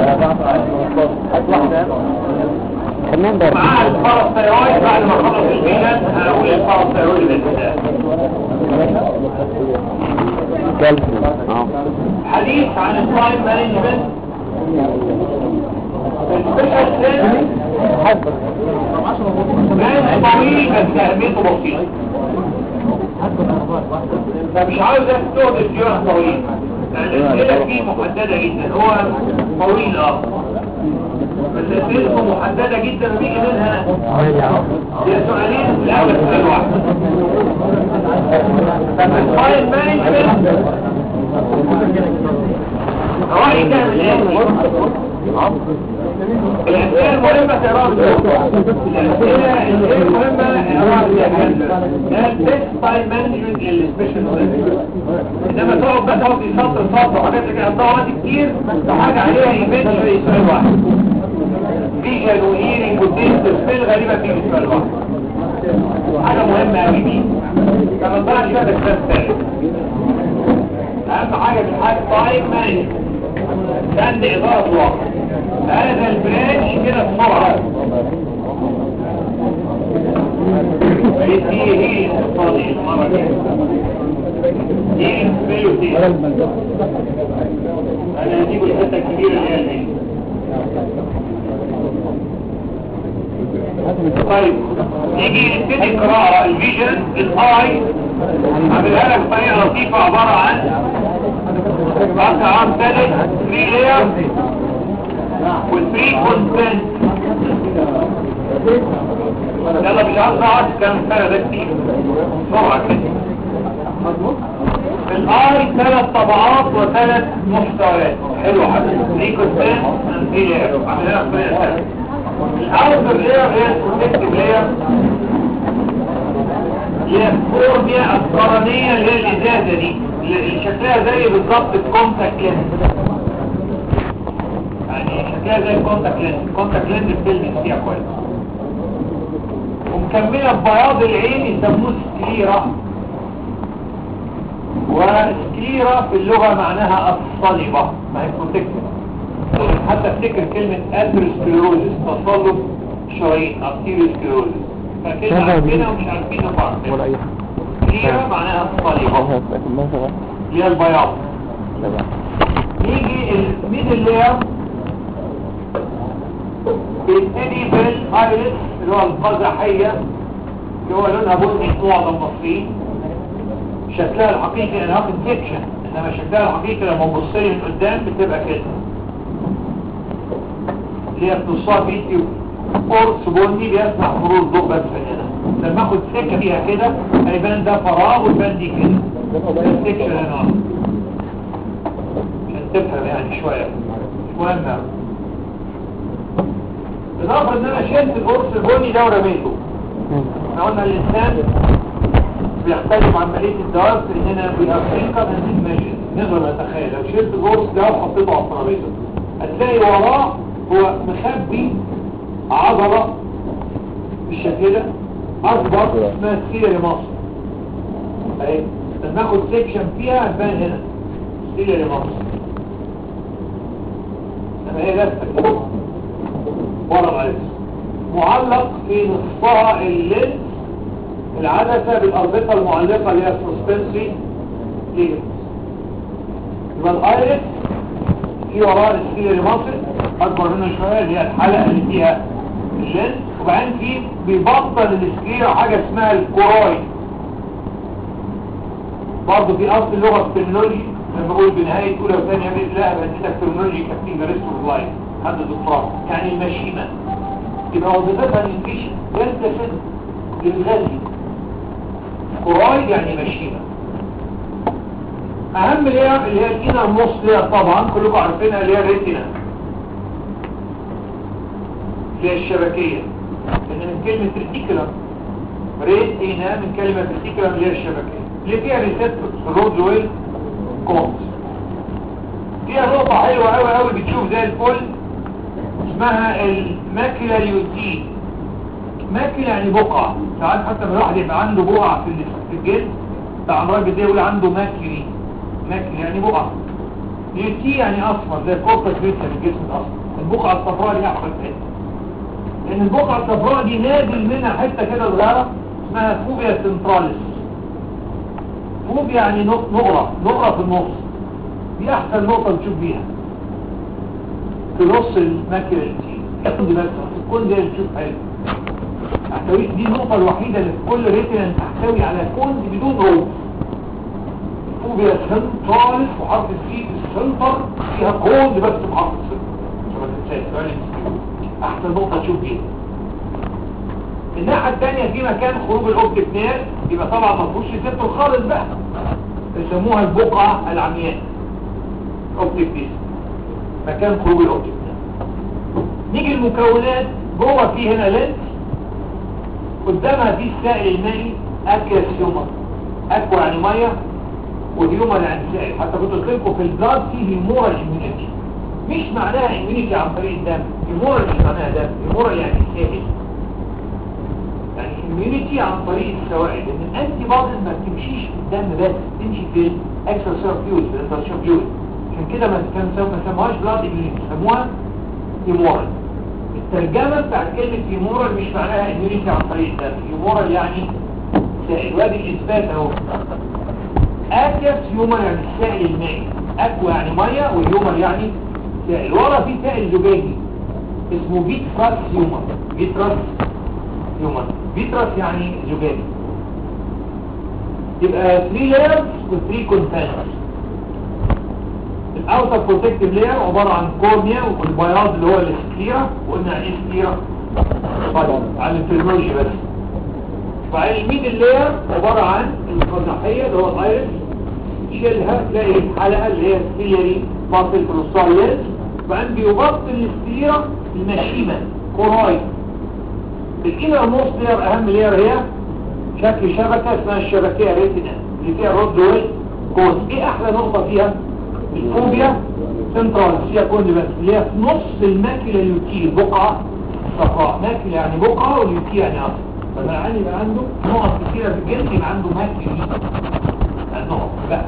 كمان ده مع الباراثيرويد بعد ما خلص الفينات هقول الباراثيرويد بالذات كالسيوم اه حديث عن التايم مانجمنت السبيشال سيل كان طويل بس اهميته بسيطه فمش عاوزك تقعد الجيوع طويل يعني الاسئله فيه محدده جدا هو طويل اه بس اسئلته محدده جدا وبيجي منها هي سؤالين في الاول سؤال واحد الفايل مانجمنت رأيك من الأسئلة المهمة تقراها الأسئلة المهمة اقراها ده البيست تايم مانجمنت للسبيشال انما تقعد بقى تقعد سطر سطر وحاجات زي كده هتضيع وقت كتير لو حاجة عليها ايفنتشولي سؤال واحد فيجن وهيرنج وتيست سبيل غالبا بيجي سؤال واحد حاجة مهمة قوي دي فما تضيعش وقتك بس ثالث اهم حاجة في الحاجة تايم مانجمنت فن إدارة الوقت هذا البرانش كده بسرعة هي هي الصادق المرة دي دي اسمه دي انا هجيب الحتة الكبيرة اللي هي دي طيب نيجي نبتدي قراءة الفيجن الاي عاملها لك طريقة لطيفة عبارة عن بقى عن ثالث 3 لاير والفري كونتنت يلا مش عاوز اقعد كام سنه ده كتير بسرعه كده الاي ثلاث طبقات وثلاث محتويات حلو حاجه فري كونتنت فري لاير عاملها بطريقه ثالثه الاوتر لاير هي البروتكتيف لاير هي الفورميا القرنيه اللي هي الازازه دي اللي شكلها زي بالظبط الكونتاكت لينس يعني شكلها زي الكونتاكت لينس الكونتاكت لينس بتلمس فيها كويس ومكمله ببياض العين يسموه سكليرا وسكليرا في اللغه معناها الصلبه ما هي بروتكتيف حتى افتكر كلمه اثيروسكليروزس تصلب شرايين اثيروسكليروزس فكلمه عارفينها ومش عارفينها بعض ولا اي سكليرا معناها الصلبه هي البياض يجي الميدل لاير بيبتدي بالايرس اللي هو القزحيه اللي هو لونها بني في معظم المصريين شكلها الحقيقي انا واخد فيكشن انما شكلها الحقيقي لما تبص لي من قدام بتبقى كده اللي هي بتصاب بيتي قرص بني بيسمح مرور ضوء بس هنا لما اخد سكه فيها كده هيبان ده فراغ ويبان دي كده ده السكشن هنا عشان تفهم يعني شويه مش مهم أوي. بالإضافة ان انا شلت القرص البني ده ورميته احنا قلنا الانسان بيختلف عملية الدواب في اننا بيأفريقا من ماشي نقدر نتخيل لو شلت القرص ده وحطيته على الترابيزه هتلاقي وراه هو مخبي عضلة بالشكل ده اكبر اسمها سيري مصر اهي لما اخد سيكشن فيها هتبان هنا سيري مصر لما هي لفة كده ورا العدسة معلق في نصفها اللينس العدسة بالأربطة المعلقة اللي هي السسبنسي لينس يبقى الايرس في وراء السيري مصر اكبر منه شوية اللي هي الحلقة اللي فيها اللينس وبعدين في بيبطل السكيرة حاجة اسمها الكورويد برضه في اصل اللغة الترمينولوجي لما بقول بنهاية اولى وثانية بإذن الله بديتك ترمينولوجي كابتن جاريستو باللايف حد دكتوراه يعني المشيمة يبقى وظيفتها الانفيشن يلتفت للغزي كورويد يعني مشيمة اهم لير اللي هي الانر موست لير طبعا كلكم عارفينها اللي هي الريتنا اللي هي الشبكية لان من كلمة ريتيكولم ريتنا من كلمة ريتيكولم اللي هي الشبكية اللي فيها ريسبتورز رودويل كونز فيها نقطة حلوة قوي قوي بتشوف زي الفل اسمها الماكيلا ليوتين ماكيلا يعني بقعة ساعات حتى لما الواحد يبقى عنده بقعة في الجلد بتاع امراض الجلدية يقول عنده ماكيلي ماكيلا يعني بقعة يوتي يعني اصفر زي كوربس ريتا في الجسم الاصفر البقعة الصفراء دي احسن حته لان البقعة الصفراء دي نازل منها حتة كده صغيرة اسمها فوبيا سنتراليس فوبيا يعني نق- نقرة نقرة في النص دي احسن نقطة نشوف بيها في نص الماكينة التي دي بس الكون ده نشوف حلو تحتوي دي النقطة الوحيدة اللي في كل ريتنا تحتوي على كون بدون روز فوبيا سنتراليس وحرف السي السنتر فيها كود بس بحرف السنتر عشان ما تنساش سؤال السي. احسن نقطة تشوف بيها الناحية الثانية في مكان خروج الاوبتيك نير يبقى طبعا ما فيهوش ريسبتور خالص بقى يسموها البقعة العمياء اوبتيك ديس مكان خروج الاوبتيك نير نيجي المكونات جوه في هنا لينس قدامها في السائل المائي اكياس هيومر اكوا يعني ميه والهيومر يعني سائل حتى كنت قلت لكم في البلاد في هيمورال اميونيتي مش معناها اميونيتي عن طريق الدم هيمورال مش معناها دم هيمورال يعني سائل يعني immunity عن طريق السوائل لان الانتي بوديز ما بتمشيش في الدم بس تمشي في الاكسترا فلويد في الانترشن فلويد عشان كده ما كان ما سموهاش بلاد immunity سموها هيمورال الترجمه بتاعت كلمه هيمورال مش معناها immunity عن طريق الدم هيمورال يعني سائل وادي الاثبات اهو اكيس هيومر يعني السائل المائي اكوا يعني ميه والهيومر يعني سائل ورا في سائل زجاجي اسمه فيتراس هيومر فيتراس هيومن فيتراس يعني زجاجي يبقى 3 layers و 3 containers الاوتر بروتكتيف لاير عباره عن كورنيا والبياض اللي هو السكليرا وقلنا يعني ايه سكليرا طيب على الترمولوجي بس فعلى الميدل لاير عباره عن القزحيه اللي هو الايرس شيلها تلاقي الحلقه اللي هي سكليري باصل كروسايلز وبعدين بيبطل السكليرا المشيمه كورايد الانر موست لير اهم لير هي شكل شبكة اسمها الشبكية ريتنا اللي فيها رود ويل كون ايه احلى نقطة فيها الفوبيا سنترال فيها كون بس اللي هي في نص الماكلة اليوتيل بقعة صفراء ماكلة يعني بقعة واليوتيل يعني اصل فالعيان يبقى عنده نقط كثيرة في الجلد يبقى عنده ماكلة النقط لا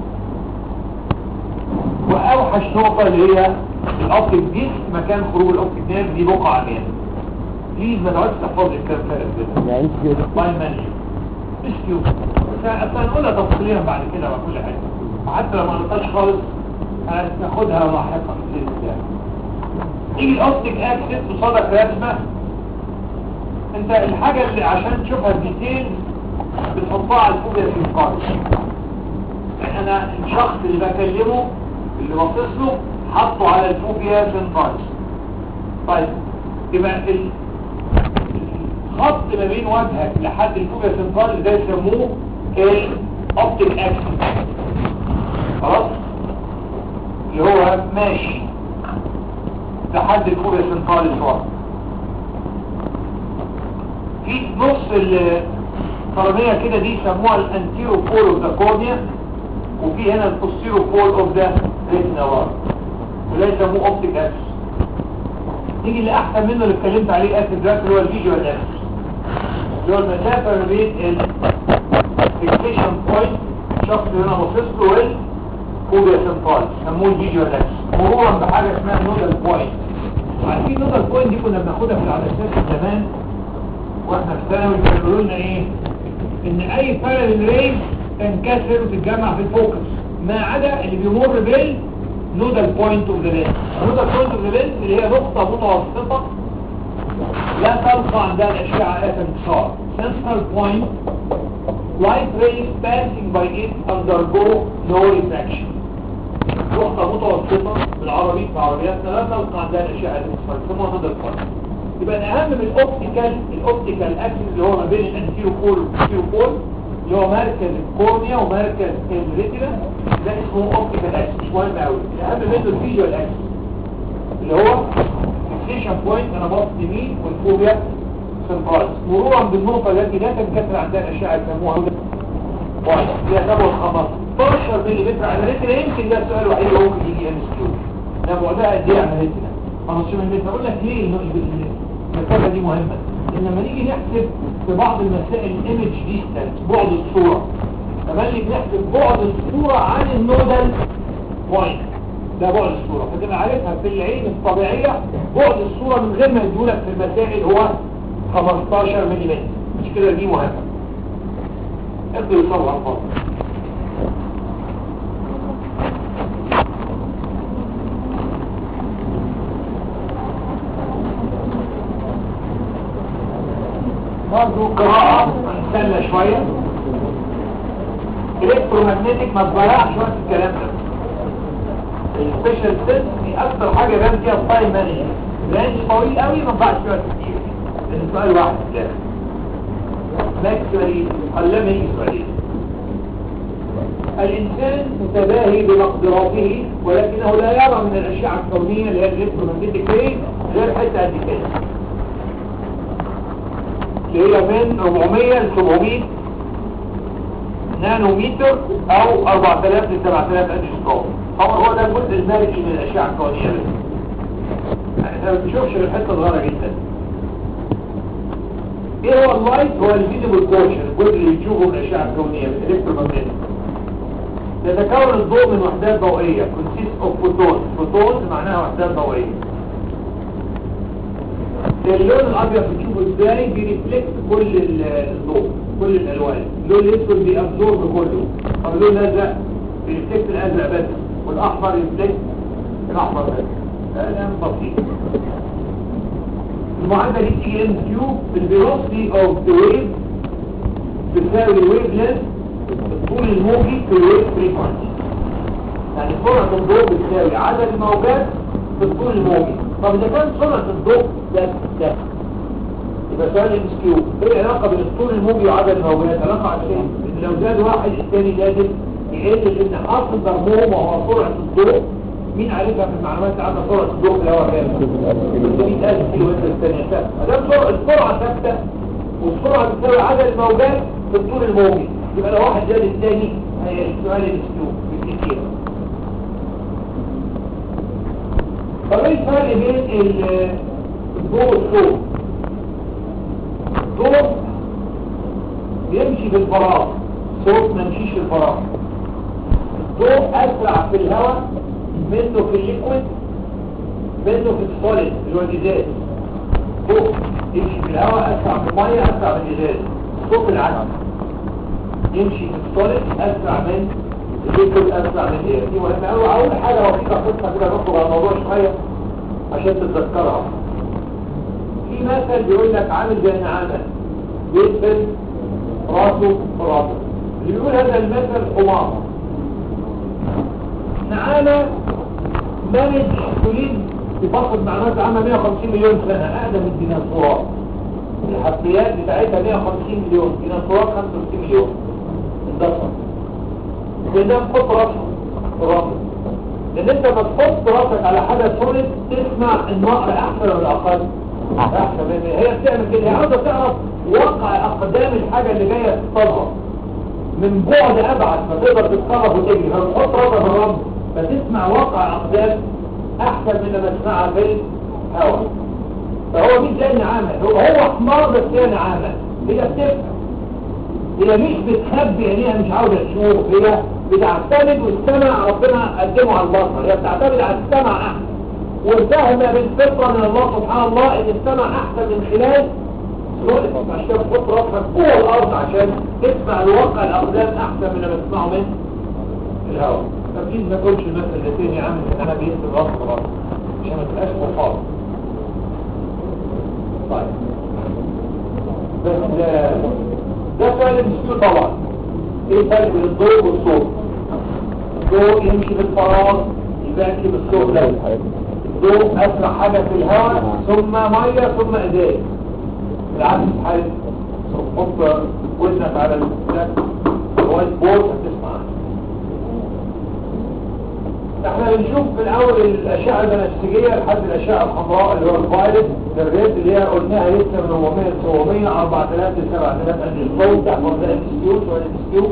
واوحش نقطة اللي هي الاوبتيك ديسك مكان خروج الاوبتيك نيرف دي بقعة عمياء بليز ما تقعدش تحفظ الكلام فارغ كده يعني انت كده باي مانجر مش كيو بس اصل هنقولها تفصيليا بعد كده على كل حاجه وحتى لو ما قلتهاش خالص هناخدها لاحقا باذن الله يجي الاوبتيك اكسس قصادك رسمه انت الحاجه اللي عشان تشوفها ديتيل بتحطها على الفوبيا في القارب يعني انا الشخص اللي بكلمه اللي باصص له حطه على الفوبيا في القارب طيب يبقى ال- الخط ما بين وجهك لحد الفوبيا سنترال ده يسموه الاوبتيك اكسس خلاص اللي هو ماشي لحد الفوبيا سنترال الفوق في نص القرنية كده دي يسموها الانتيرو بول اوف ذا كورنيا وفي هنا البوستيرو بول اوف ذا ريتنا ورا وده يسموه اوبتيك اكسس نيجي اللي احسن منه اللي اتكلمت عليه اخر دلوقتي اللي هو الفيجوال اكسس اللي هو المسافه ما بين الفيكسيشن بوينت الشخص اللي انا باصص له والفوبيا سنترال سموه الفيجوال اكسس مرورا بحاجه اسمها نودال بوينت عارفين نودال بوينت دي كنا بناخدها في العدسات زمان واحنا في ثانوي كانوا يقولوا لنا ايه ان اي باراليل ريز تنكسر وتتجمع في الفوكس ما عدا اللي بيمر بال نودال بوينت اوف ذا لينس نودال بوينت اوف ذا لينس اللي هي نقطه متوسطه لا تلقى عندها الاشعه لا انتصار central point light rays passing by it undergo no refraction نقطة متوسطة بالعربي في عربياتنا لا تلقى عندها الاشعه الانتصار يسموها نودال بوينت يبقى الاهم من الاوبتيكال الاوبتيكال اكسس اللي هو ما بين الانتيرو بول والبوستيرو بول اللي هو مركز الكورنيا ومركز الريتنا ده اسمه اوبتيكال اكسس مش مهم قوي الاهم منه الفيجوال اكسس اللي هو فيكسيشن بوينت انا باصص يمين والفوبيا سنترال مرورا بالنقطه التي لا تنكسر عندها الاشعه يسموها بوينت هي تبعد 15 ملم على الريتنا يمكن ده السؤال الوحيد اللي ممكن يجي ام اس كيو ده بعدها قد ايه على الريتنا 15 ملم اقول لك ليه المسافه دي مهمه ان لما نيجي نحسب في بعض المسائل الايمج ديستانس بعد الصوره تملي بنحسب بعد الصوره عن النودال بوينت ده بعد الصورة فتبقى عارفها في العين الطبيعية بعد الصورة من غير ما يدولك في المسائل هو 15 ملم مش كده دي مهمة ابدو يصور على الفاضي برضه قراءة نستنى شوية الكترومagnetic ما تضيعش وقت الكلام ده السبيشال سيت دي اكتر حاجه بان فيها التايم مانجمنت رانج طويل قوي ما تضيعش وقت كتير لان سؤال واحد في الاخر ماكسيمالي قلما يجي سؤالين الانسان متباهي بمقدراته ولكنه لا يرى من الاشعه الكونيه اللي هي الالكترومagnetic ري غير حته قد كده اللي هي من 400 ل 700 نانومتر او 4000 ل 7000 انجستروم طبعا هو ده الجزء المالكي من الاشعه الكونيه بس يعني احنا ما بنشوفش غير حته صغيره جدا ايه هو اللايت هو الفيزيبل بورشن الجزء اللي بتشوفه من الاشعه الكونيه من الالكترومagnetic يتكون الضوء من وحدات ضوئيه consist of photons photons معناها وحدات ضوئيه اللون الابيض بتشوفه ازاي بيرفلكت كل ال- الضوء كل الالوان اللون الاسود بيابزورب كله طب اللون الازرق بيرفلكت الازرق بس والاحمر يرفلكت الاحمر بس كلام بسيط المعادله دي تيجي ام كيو بالفيلوسيتي اوف ذا ويف بتساوي الويف لينث الطول الموجي في الويف فريكونسي يعني سرعه الضوء بتساوي عدد الموجات في الطول الموجي طب اذا كان سرعه الضوء ده ده يبقى سؤال ام كيو ايه العلاقه بين الطول الموجي وعدد الموجات علاقه عكسيه ان لو زاد واحد الثاني لازم يقل لان حاصل ضربهم وهو سرعه الضوء مين عارفها في المعلومات العامه سرعه الضوء في الهواء كام 300000 كيلو متر الثانيه ثابته ما دام سرعه السرعه ثابته والسرعه بتساوي عدد الموجات في الطول الموجي يبقى لو واحد زاد الثاني هي السؤال ام كيو بالكثير طب ايه الفرق بين ال- الضوء والصوت الضوء بيمشي في الفراغ صوت ما يمشيش في الفراغ الضوء اسرع في الهواء منه في الليكويد منه في السوليد اللي هو الازاز الضوء يمشي في الهواء اسرع في الميه اسرع من الازاز الصوت العكس يمشي في السوليد اسرع من الليكويد اسرع من الاير دي مهمه قوي اول حاجه وثيقه قصه كده نخرج على الموضوع شويه عشان تتذكرها في مثل بيقول لك عامل زي النعامه بيدفن راسه في راسه اللي بيقول هذا المثل حمار نعامه مانج تريد تفقد معلومات عامه 150 مليون سنه اقدم من الديناصورات الحفريات بتاعتها 150 مليون ديناصورات 65 مليون اندثر لانها تحط راسها في راسك لان انت لما تحط راسك على حاجه سوليد تسمع النقر احسن ولا اقل احسن من هي بتعمل كده هي عاوزه تعرف واقع اقدام الحاجه اللي جايه تصطادها من بعد ابعد فتقدر تتصرف وتجري فتحط راسك في الرمل فتسمع واقع اقدام احسن من لما تسمعها في الهواء فهو مش زي النعامه هو هو حمار بس هي نعامه هي بتفهم هي مش بتخبي عينيها مش عاوزة تشوف هي بتعتمد والسمع ربنا قدمه على البصر هي بتعتمد على السمع احسن والفهم بالفطرة من الله سبحان الله ان السمع احسن من خلال رؤية عشان تحط راسك فوق الارض عشان تسمع الواقع الاقدام احسن من لما تسمعه من الهواء فبليز ما تقولش المثل ده تاني عامل ان انا بيكتب راسه براسه عشان ما تبقاش خالص طيب بس آه، ده سؤال المسكين طبعا ايه الفرق بين الضوء والصوت الضوء يمشي في الفراغ يباكي بالصوت ده الضوء اسرع حاجه في الهواء ثم ميه ثم ازاز بالعكس حاله تحط ودنك على الوايت بورد هتسمع احنا بنشوف في الاول الاشعه البنفسجيه لحد الاشعه الحمراء اللي هو الفايلت الريد اللي هي قلناها لسه من 400 ل 700 4000 ل 7000 قد الصوت تحت منطقه السيوت ولا السيوت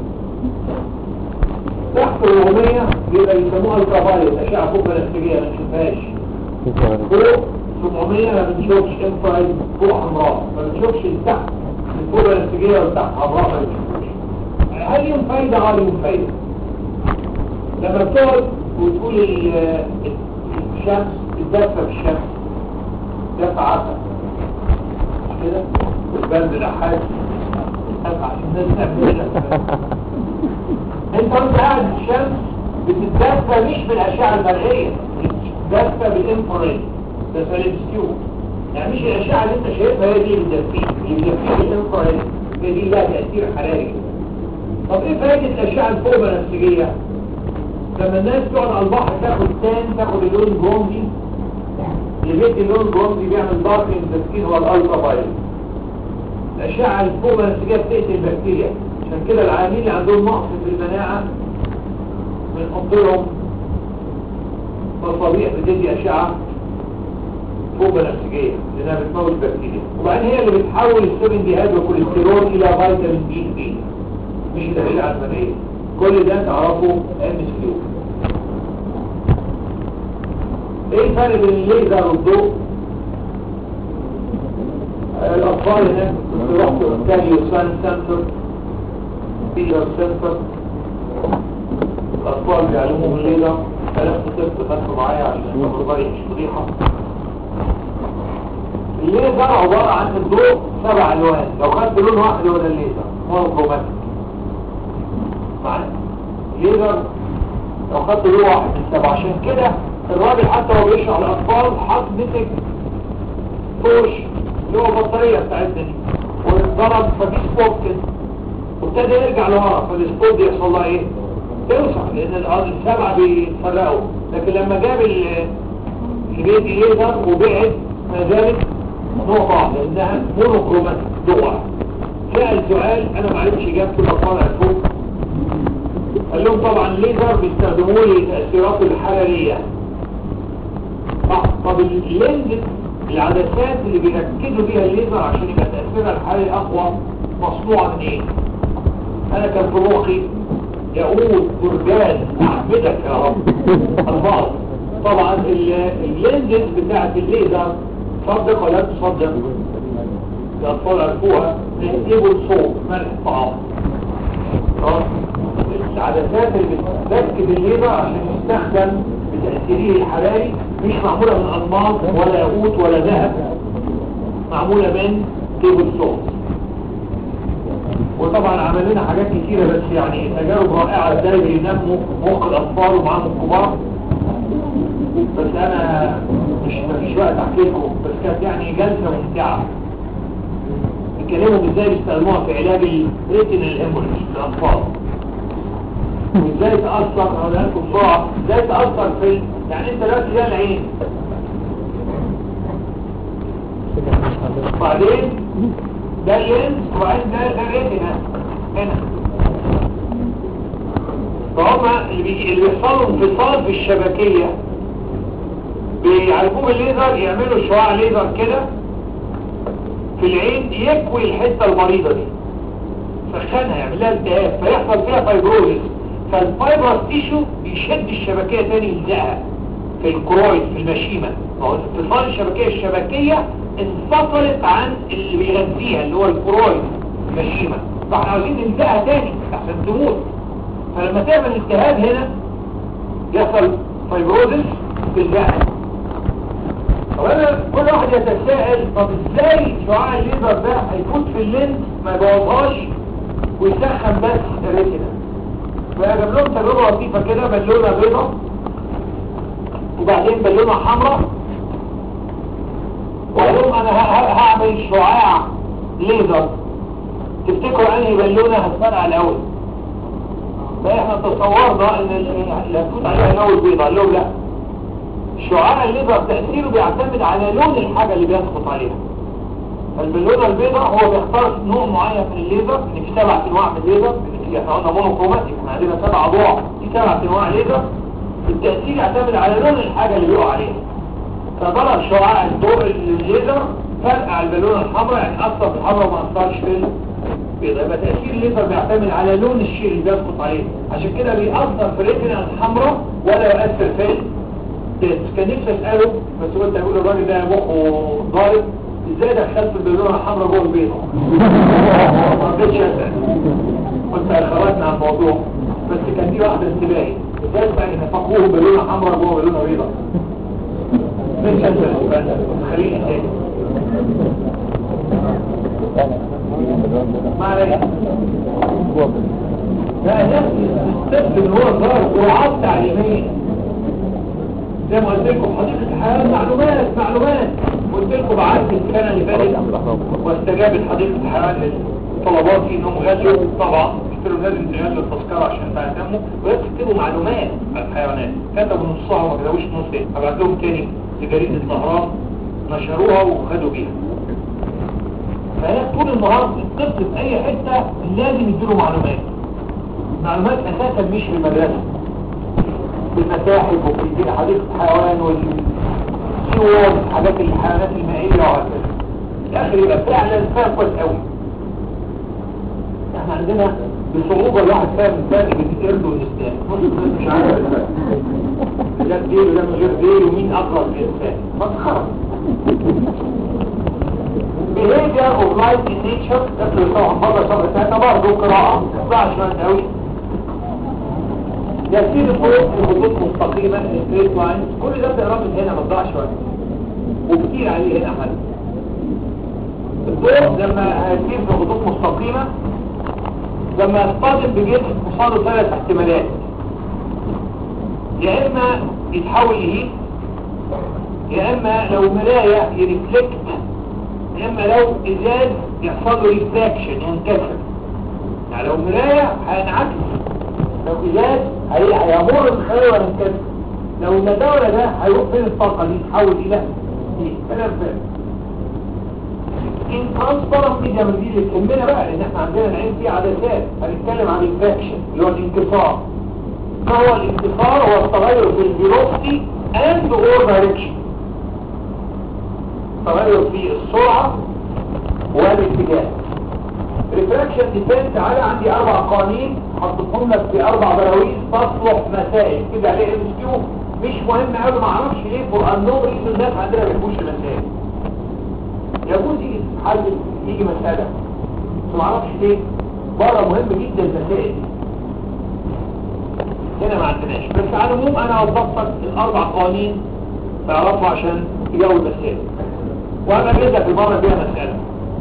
تحت ال 400 بيبقى يسموها الكفايت اشعه فوق بنفسجيه ما نشوفهاش فوق 700 ما بنشوفش انفرايد فوق حمراء ما بنشوفش تحت الفوق بنفسجيه وتحت حمراء ما بنشوفش هل ليهم فايده اه ليهم فايده لما بتقعد وتقول ال- الشمس الدفة بالشمس دفع عسل مش كده والبرد الأحاد دفع عشان الناس تعمل كده انت وانت قاعد في الشمس بتتدفى مش بالاشعه المرئيه بتتدفى بالانفراريد ده سالبستيو يعني مش الاشعه اللي انت شايفها هي دي اللي بتدفيك اللي بتدفيك الانفراريد هي دي لها تاثير حراري طب ايه فايده الاشعه الفوق بنفسجيه لما الناس تقعد على البحر تاخد تان تاخد اللون الجوندي اللي بيدي اللون الجوندي بيعمل داركنج تسكين هو الالترا فايلت الاشعه الفوق بنفسجيه بتقتل البكتيريا عشان كده العاملين اللي عندهم نقص في المناعه بنحط لهم مصابيح بتدي اشعه فوق بنفسجيه لانها بتموت البكتيريا وبعدين هي اللي بتحول السبن دي هيدرو كوليسترول الى فيتامين دي 3 مش الاشعه المناعيه كل ده تعرفه ام اس كيو ايه الفرق بين الليزر والضوء الاطفال هناك كنت رحت كاليو سان سنتر بيلر سنتر الاطفال بيعلموهم الليلة ثلاث طفل خدوا معايا عشان ياخدوا بالي مش فضيحة الليزر عبارة عن الضوء سبع الوان لو خدت لون واحد هو ده الليزر مونوكروماتيك معايا الليزر لو خدت لون واحد من سبعة عشان كده الراجل حتى هو بيشرح الاطفال حط مسك فوش اللي هو البطارية بتاعتنا دي واتضرب ففي سبوت كده وابتدى يرجع لورا فالسبوت دي يحصل لها ايه؟ توسع لان الارض السبعة بيتفرقوا لكن لما جاب ال- اللي بيدي ليزر وبعد ما زالت نقطة واحدة لانها مونوكروماتيك ضوء سأل سؤال انا ما عرفتش اجابته بطلع فوق قال لهم طبعا ليزر بيستخدموه للتأثيرات الحرارية صح طب اللينز العدسات اللي بيركزوا بيها الليزر عشان يبقى تأثيرها الحراري اقوى مصنوعة من ايه انا كان في مخي يقول برجان احمدك يا رب البعض طبعا ال- اللينزز بتاعت الليزر تصدق ولا تصدق الاطفال عرفوها بيكتبوا الصوت ملح طعام خلاص؟ العدسات اللي بتركب الليزر عشان يستخدم بتأثيره الحراري مش معمولة من ألماس ولا ياقوت ولا ذهب معمولة من كيبل صوت وطبعا عمل لنا حاجات كتيرة بس يعني تجارب رائعة ازاي بينموا مخ الأطفال ومعاهم الكبار بس أنا مش مفيش وقت أحكي لكم بس كانت يعني جلسة ممتعة بيتكلموا ازاي بيستخدموها في علاج الريتينال هيموريج للأطفال وازاي تأثر هقولها لكم بسرعة ازاي تأثر في ال- يعني انت دلوقتي ده العين وبعدين ده اللينس وبعدين ده ده الريتنا هنا فهم اللي بي- اللي بيحصلوا انفصال في الشبكية بيعالجوه بالليزر يعملوا شعاع ليزر كده في العين يكوي الحتة المريضة دي سخنها يعمل لها التهاب فيحصل فيها فايبروزس فالفايبرس تيشو بيشد الشبكية تاني يلزقها في الكرويد في المشيمة ما هو اتصال الشبكية الشبكية انفصلت عن اللي بيغذيها اللي هو الكرويد المشيمة فاحنا عاوزين نلزقها تاني عشان تموت فلما تعمل التهاب هنا يحصل فايبروزس تلزقها طب انا كل واحد يتساءل طب ازاي شعاع الليزر ده هيفوت في اللينز ما يبوظهاش ويسخن بس الريتنا فجاب لهم تجربه لطيفه كده بالونه بيضاء وبعدين بالونه حمراء وقال لهم انا ه- ه- هعمل شعاع ليزر تفتكروا انهي بالونه هتفرقع الاول فاحنا تصورنا ان ال- اللي هتفوت عليها الاول بيضاء قال لهم لا شعاع الليزر تأثيره بيعتمد على لون الحاجة اللي بيسقط عليها فالبالونة البيضاء هو بيختار نوع معين من الليزر ان في سبع انواع من الليزر احنا قلنا مونوكروماتيك احنا عندنا سبع اضواء في سبع انواع ليزر التأثير يعتمد على لون الحاجة اللي بيقع عليها فضرب شعاع الضوء الليزر فرقع البالونة الحمراء يعني اثر في الحمراء وما اثرش في البيضاء يبقى تأثير الليزر بيعتمد على لون الشيء اللي بيسقط عليه عشان كده بيأثر في الريتنا الحمراء ولا يؤثر في البيض كان نفسي اسأله بس قلت اقول الراجل ده مخه ضارب ازاي دخلت البالونة الحمراء جوه البيضة ما رضيتش اسأل قلت خرجنا عن الموضوع بس كان دي واحدة انتباهي الازاز بقى ينفخوه بلونه حمراء جوه بلونه بيضاء مش ازاز خليه تاني ما عليك لا نفس الطفل اللي هو صغير جرعات تعليميه زي ما قلت لكم حديقه الحيوان معلومات معلومات قلت لكم بعت السنه اللي فاتت واستجابت حديقه الحيوان لطلباتي انهم غزوا طبعا اشتروا لازم تغزوا التذكره عشان تهتموا وبس تكتبوا معلومات عن الحيوانات كتبوا نصها وما كتبوش نص هبعت لهم تاني لجريده الزهران نشروها وخدوا بيها فهي طول النهار الطفل في اي حته لازم يديله معلومات معلومات اساسا مش في المدرسه في المتاحف وفي حديقه الحيوان والسيوار حاجات الحيوانات المائيه وهكذا الاخر يبقى فعلا فاهم كويس قوي احنا عندنا بصعوبه الواحد فاهم الفرق بين القرد والانسان نص الناس مش عارف الفرق ده ديل وده من غير ديل ومين اقرب للانسان مسخره behavior of life in nature ده اللي طبعا بره صفحه ثلاثه برضه قراءه ما شويه قوي يسير فوق الخطوط مستقيمه الستريت لاين كل ده بتقرا من هنا ما تضيعش وقت وكتير عليه هنا حل الضوء لما هيسير في خطوط مستقيمه لما يصطدم بجسم قصاده ثلاث احتمالات يا اما يتحول لهيت يا اما لو مرايه يرفلكت يا اما لو ازاز يحصل له ريفراكشن ينكسر يعني لو مرايه هينعكس لو ازاز هي- هيمر الخير وينكسر لو المداوله ده هيروح فين الطاقه دي تحول الى ايه كلام فارغ ان ترانسبيرنت ميديا من دي اللي تهمنا بقى لان احنا عندنا العين فيه عدسات هنتكلم عن الانفكشن اللي هو الانكسار ما هو الانكسار هو التغير في الفيلوسيتي اند اور دايركشن تغير في السرعه والاتجاه ريفراكشن ديبند على عندي اربع قوانين حطيتهم لك في اربع براويز تصلح مسائل كده عليه ام اس كيو مش مهم قوي ما اعرفش ليه فور انو ريزون الناس عندنا ما بيحبوش المسائل يجوز يجي حل يجي مسألة بس ما اعرفش ليه بره مهم جدا المسائل دي هنا ما عندناش بس على العموم انا وضبط لك الاربع قوانين تعرفوا عشان تجاوب المسائل وانا جدا في مره فيها مسألة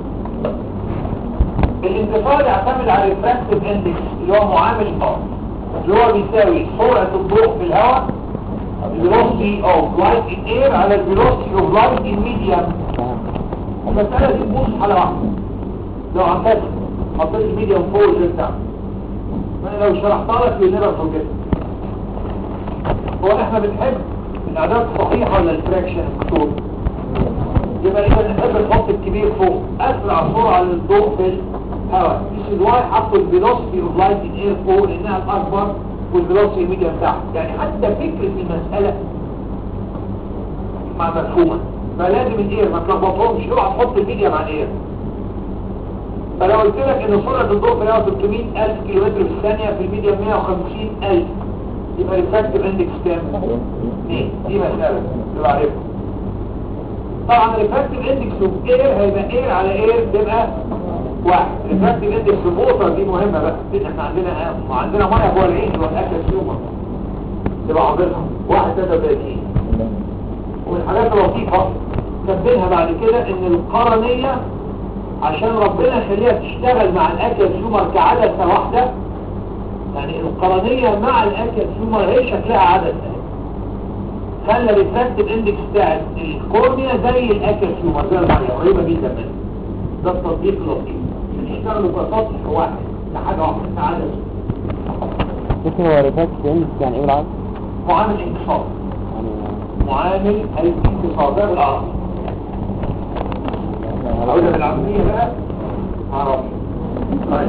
الانتقال يعتمد على الريفراكتيف اندكس اللي هو معامل ار اللي هو بيساوي سرعة الضوء في الهواء velocity of light in air على velocity of light in medium المسألة دي تبص على واحدة لو عملت حطيت الميديم فوق زي بتاع انا لو شرحتها لك ينبقى في الجسم هو احنا بنحب الاعداد الصحيحة ولا الفراكشن الكتور يبقى اذا نحب نحط الكبير فوق اسرع سرعة للضوء في الهواء This is why حطوا الفيلوسيتي اوف لايت ان اير فوق لانها الاكبر والفيلوسيتي الميديم تحت يعني حتى فكرة المسألة مع مفهومة فلازم الاير ما تلخبطهمش اوعى تحط الميديا مع الاير فلو قلت لك ان سرعه الضوء في الهواء 300000 كيلومتر في الثانيه في الميديا 150000 يبقى ريفراكتيف اندكس كام؟ 2 دي مساله تبقى عارفها طبعا ريفراكتيف اندكس اوف اير هيبقى اير على اير تبقى واحد ريفراكتيف اندكس في الووتر دي مهمه بقى لان احنا عندنا عندنا ميه جوه العين جوه الاكل سيومر تبقى حافظها 1.33 ومن الحاجات اللطيفة كاتبينها بعد كده ان القرنية عشان ربنا يخليها تشتغل مع الاكل سومر كعدسة واحدة يعني القرنية مع الاكل سومر هي شكلها عدسة خلى الريفراكتيف اندكس بتاعت الكورنيا زي الاكل سومر زي المية قريبة جدا منها ده التطبيق اللطيف عشان يشتغلوا كسطح واحد كحاجة واحدة كعدسة اسمه هو ريفاكس اندكس يعني ايه بالعربي؟ معامل انتصاب يعني معامل الانتصاب ده بالعربي عاوزة بالعربية بقى عربي طيب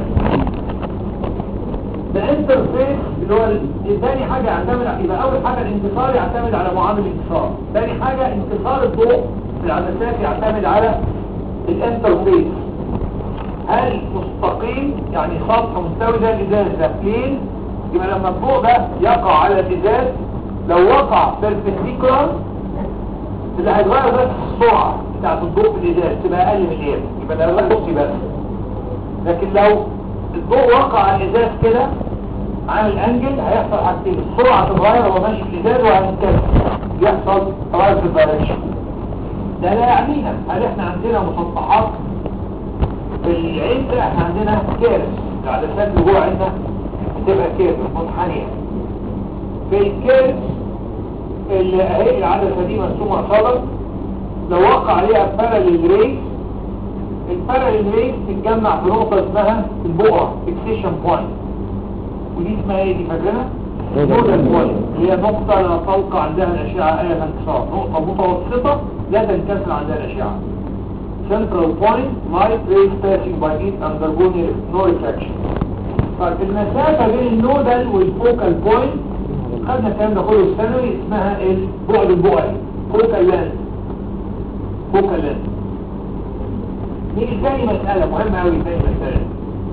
الانترفيس اللي هو ثاني حاجة يعتمد على يبقى أول حاجة الانتصار يعتمد على معامل الانتصار ثاني حاجة انتصار الضوء في العدسات يعتمد على الانترفيس هل مستقيم يعني سطح مستوي زي الازاز ده بلين يبقى لما الضوء ده يقع على الازاز لو وقع بيربنديكولار اللي هيتغير بس السرعه بتاعت الضوء في الازاز تبقى اقل من الاير يبقى ده بصي بس لكن لو الضوء وقع على الازاز كده عامل انجل هيحصل حاجتين السرعه تتغير وهو ماشي في الازاز وهنتكلم يحصل تغير في الدايركشن ده لا يعنينا هل احنا عندنا مسطحات في العين لا احنا عندنا كيرس العدسات اللي جوه عندنا بتبقى كيرس منحنيه في الكيرس اللي اهي العدسه دي مرسومه صدر لو وقع عليها باراليل ريس الباراليل ريس تتجمع في نقطه اسمها البؤره فيكسيشن بوينت ودي اسمها ايه دي فاكرها؟ نودال بوينت هي نقطه لا توقع عندها الاشعه اي انكسار نقطه متوسطه لا تنكسر عندها الاشعه central point light rays passing by it undergoing no reflection طيب المسافة بين النودال والفوكال بوينت خدنا الكلام ده كله الثانوي اسمها البعد البؤري فوكال لاند فوكال لاند نيجي تاني مسألة مهمة أوي تاني مسألة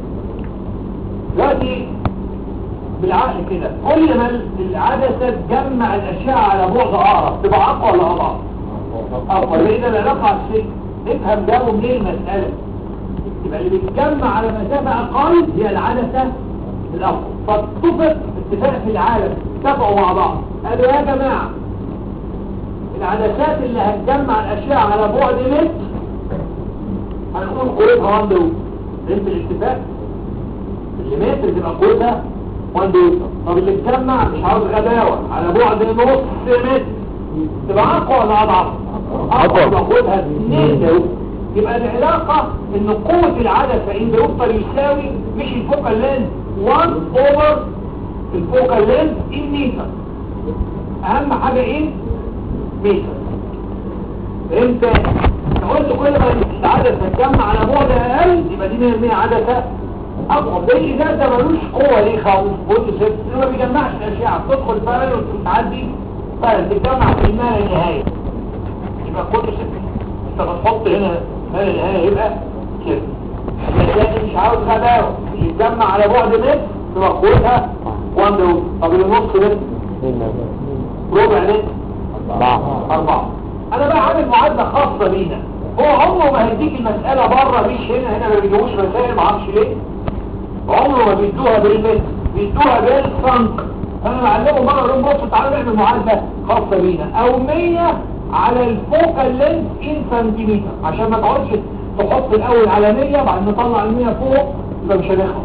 دلوقتي بالعقل كده كل ما العدسة تجمع الأشعة على بعد أقرب تبقى أقوى ولا أضعف؟ أقوى لأن العلاقة على الشيء نفهم ده ومنين المسألة يبقى اللي بيتجمع على مسافة أقل هي العدسة الأقوى فاتفق اتفاق في العالم اتفقوا مع بعض قالوا يا جماعة العدسات اللي هتجمع الأشعة على بعد متر هنقول قوتها 1 دول فهمت الاتفاق؟ اللي متر تبقى قوتها 1 دول طب اللي تجمع مش عاوز غباوة على بعد نص متر تبقى أقوى ولا أضعف؟ أقوى تاخدها 2 دول يبقى العلاقة ان قوة العدسة عند يفضل يساوي مش الفوكال لينز 1 اوفر الفوكال لينز ان متر اهم حاجة ايه متر فهمت قلت كل ما العدسة تجمع على بعد اقل يبقى دي 100 عدسة اقوى ده الازاز ده ملوش قوة ليه خالص قلت ست ما بيجمعش الاشعة بتدخل بارل وتعدي بارل تتجمع في المال النهاية يبقى كل ست انت بتحط هنا مال النهاية يبقى كده المسائل مش عاوز غباوة يتجمع على بعد متر تبقى قوتها 1 دول طب النص متر ربع متر أربعة أنا بقى عامل معادلة خاصة بينا هو عمره ما هيديك المسألة بره مش هنا هنا ما بيجيبوش مسائل ما اعرفش ليه عمره ما بيدوها بالمتر بيدوها بالسنتر انا بعلمه مرة لهم بص تعالوا نعمل معادلة خاصة بينا او 100 على الفوكال لينز ان سنتيمتر عشان ما تقعدش تحط الاول على 100 بعد نطلع ال 100 فوق يبقى مش هنخلص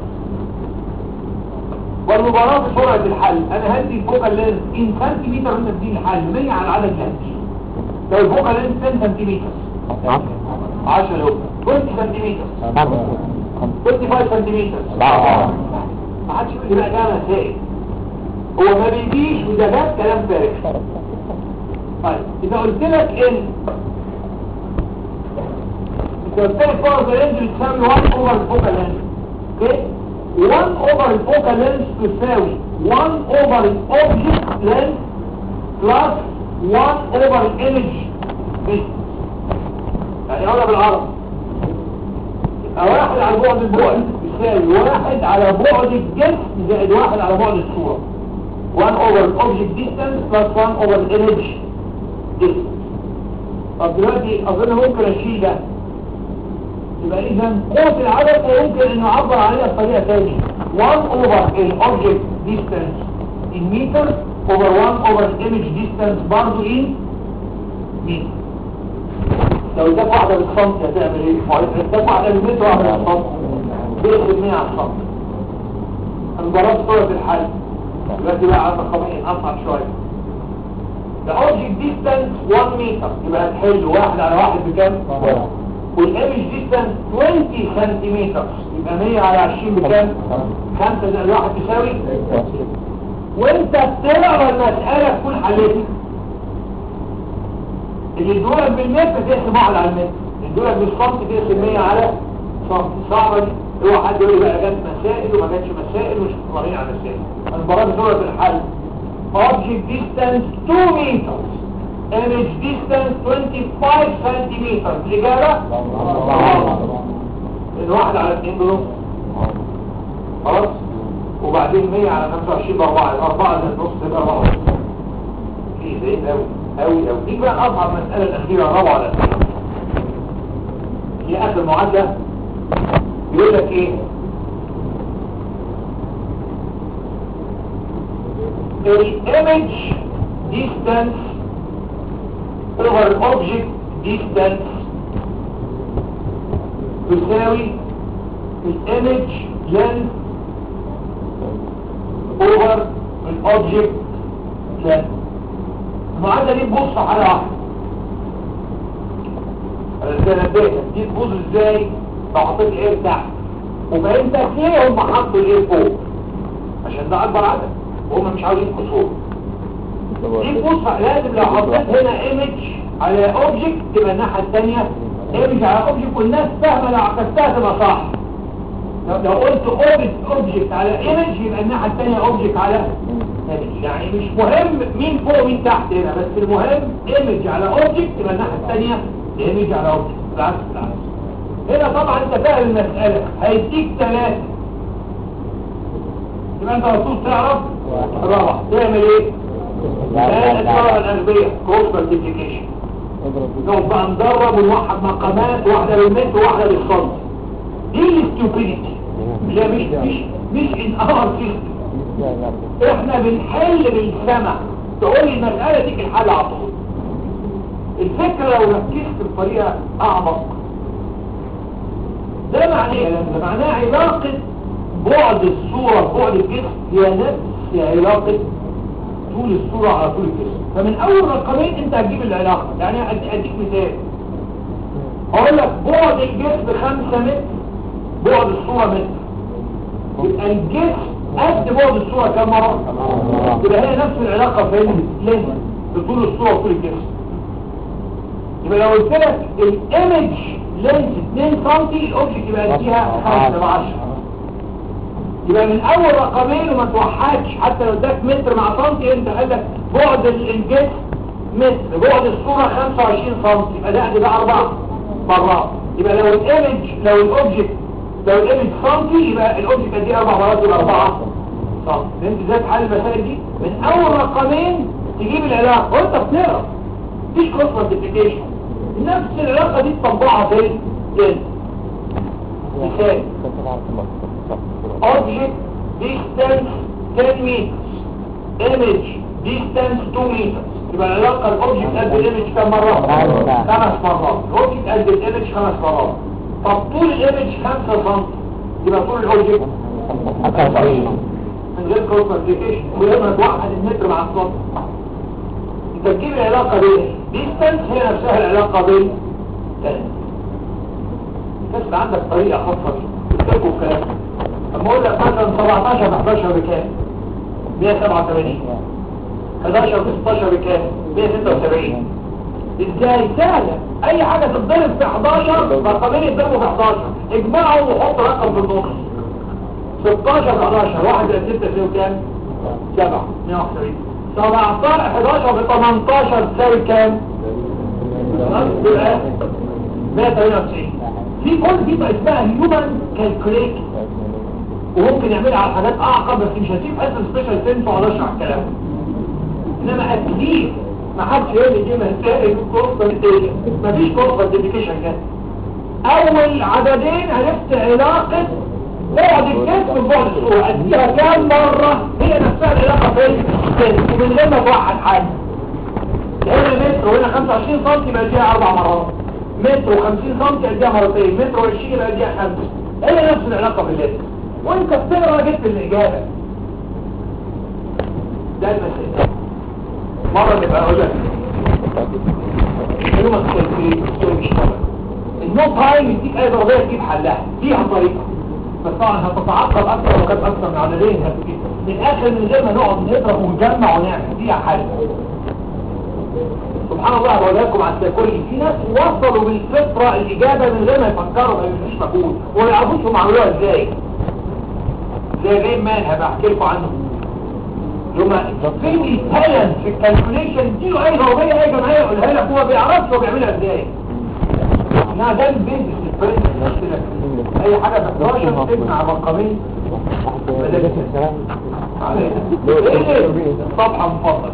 والمباراة بسرعة الحل انا هدي الفوكال لينز ان سنتيمتر وانت تديني الحل 100 على العدد اللي هديه لو الفوكال لينز 10 سنتيمتر 10 لو 20 سنتيمتر 25 سنتيمتر ما حدش يقول لي بقى ده مسائل هو ما بيجيش وده جاب كلام فارغ طيب اذا قلت لك ان اذا قلت لك باور رينج بتساوي 1 اوفر الفوكال لينز اوكي 1 اوفر الفوكال لينز تساوي 1 اوفر الاوبجكت لينز بلس 1 اوفر الايمج يعني هذا بالعربي يبقى واحد على بعد البعد يساوي واحد على بعد الجسم زائد واحد على بعد الصورة 1 over object distance plus 1 over image distance طب دلوقتي اظن ممكن اشيل ده يبقى اذا قوة العدد ممكن انه اعبر عليها بطريقة ثانية 1 over ال object distance in meters over 1 over image distance برضه in meter لو اداك واحدة بالسنتي هتعمل ايه؟ اداك واحدة بالمتر واحدة بالسنتي بيقسم 100 على السنتي انا جربت صورة الحل دلوقتي بقى على الرقمين اصعب شويه ده اوبجكت ديستانس 1 متر يبقى هتحل واحد على واحد بكام؟ والايمج ديستانس 20 سنتيمتر يبقى 100 على 20 بكام؟ 5 زائد 1 تساوي وانت بتقرا المساله تكون حلتها اللي يدولك بالمتر تقسم واحد على المتر اللي يدولك بالسنتي تقسم 100 على سنتي صعبه دي هو حد يقول لي بقى جت مسائل وما جاتش مسائل ومش مطلعين على مسائل المباراة بصورة الحل object distance 2 meters image distance 25 centimeters الإجابة إن واحد على اثنين بنص خلاص وبعدين 100 على 25 بأربعة الأربعة اللي النص تبقى أربعة في زين أوي أوي أوي دي بقى أصعب مسألة الأخيرة الرابعة الأخيرة هي آخر معادلة يقول لك ايه الايمج distance over object distance تساوي الايمج length over الاوبجكت length المعادلة دي تبص على واحدة الجلبية دي تبص ازاي لو حطيت الايه تحت وفهمتك ليه هم حطوا الايه فوق عشان ده اكبر عدد وهم مش عاوزين كسور دي تبص لازم لو حطيت هنا ايمج على اوبجكت تبقى الناحية الثانية ايمج على اوبجكت والناس فاهمة لو عكستها تبقى صح لو لو قلت اوبجكت على ايمج يبقى الناحية الثانية اوبجكت على image. يعني مش مهم مين فوق ومين تحت هنا بس المهم ايمج على اوبجكت يبقى الناحية الثانية ايمج على اوبجكت بالعكس بالعكس هنا طبعا انت فاهم المسألة هيديك ثلاثة يبقى انت المفروض تعرف روح تعمل ايه؟ لا الطلبة الأغبية كروس مالتيبليكيشن نقعد بقى ندرب ونوحد مقامات واحدة للمتر وواحدة للصمت دي الاستوبيديتي اللي هي مش مش مش ان ار احنا بنحل بالسمع تقول لي المسألة دي الحل على طول الفكرة لو ركزت بطريقة اعمق ده معناه ايه ده معناه علاقة بعد الصورة بعد الجسم هي نفس علاقة طول الصورة على طول الجسم فمن اول رقمين انت هتجيب العلاقة يعني أدي- اديك مثال اقول لك بعد الجسم خمسة متر بعد الصورة متر يبقى الجسم قد بعد الصورة كم مرة يبقى هي نفس العلاقة فين لين بطول الصورة وطول الجسم يبقى لو قلت لك الايمج لينس 2 سم الاوبجكت يبقى فيها 5 ب 10 يبقى من اول رقمين وما توحدش حتى لو اداك متر مع سنتي انت قال لك بعد ال- الجسم متر بعد الصورة 25 سم يبقى ده ده اربع مرات يبقى لو الايمج لو الاوبجكت لو الايمج سنتي يبقى الاوبجكت دي اربع مرات يبقى اربعة سم فهمت ازاي تحل المسائل دي من اول رقمين تجيب العلاقة وانت بتقرا مفيش كروس مالتيبيكيشن نفس العلاقة دي تطبقها فين؟ فين؟ مثال object distance 10 meters image distance 2 meters يبقى العلاقة الاوبجكت قد الايمج كم مرة؟ خمسة. خمس مرات الاوبجكت قد الايمج خمس مرات طب طول الايمج 5 سم يبقى طول الاوبجكت من غير كروس مالتيبيكيشن ولما توحد المتر مع السم انت تجيب العلاقة بين distance هي نفسها العلاقة بين بس عندك طريقة خاصة بيه تكتبوا الكلام لما اقول لك مثلا 17 ب 11 بكام 187 11 ب 16 بكام 176 ازاي سهلة اي حاجة تتضرب في 11 رقمين يتضربوا في 11 اجمعهم وحط رقم في النص 16 ب 11 1 زائد 6 تساوي كام 7 171 17 11 ب 18 تساوي كام يبقى 198 في كل دي بقى اسمها هيومن كالكوليت وممكن يعملها على حاجات اعقد بس مش هسيب اسم سبيشال سنس ولا اشرح الكلام انما اكيد ما حدش يقول لي دي مسائل كورس مفيش كورس ديفيكيشن كده اول عددين عرفت علاقه بعد الجسم ببعد الصوره اديها كام مره هي نفسها العلاقه فين فين ومن غير ما توحد حاجه هنا متر وهنا 25 سم يبقى اديها اربع مرات متر و50 سم اديها مرتين متر و20 يبقى اديها خمسه هي نفس العلاقه بالليل وانت بتقرا جبت الاجابه ده المسائل مره نبقى اقول لك يوم الكالكوليتر بيشتغل النو تايم يديك اي ضربيه تجيب حلها فيها طريقه بس طبعا هتتعقد اكتر لو كانت اكتر من عددين هتجيب من الاخر من غير ما نقعد نضرب ونجمع ونعمل فيها حل سبحان الله بقول لكم على السيكولوجي في ناس وصلوا بالفطره الاجابه من غير ما يفكروا ما يفهموش مجهود وما يعرفوش هم عملوها ازاي زي غير مان هبقى احكي لكم عنه لما فين التالنت في الكالكوليشن دي له اي ضربيه اي جمعيه يقولها لك هو بيعرفش هو بيعملها ازاي انها ده البيزنس البرنس اي حاجه ب 11 تجمع رقمين ايه الصفحه مفضل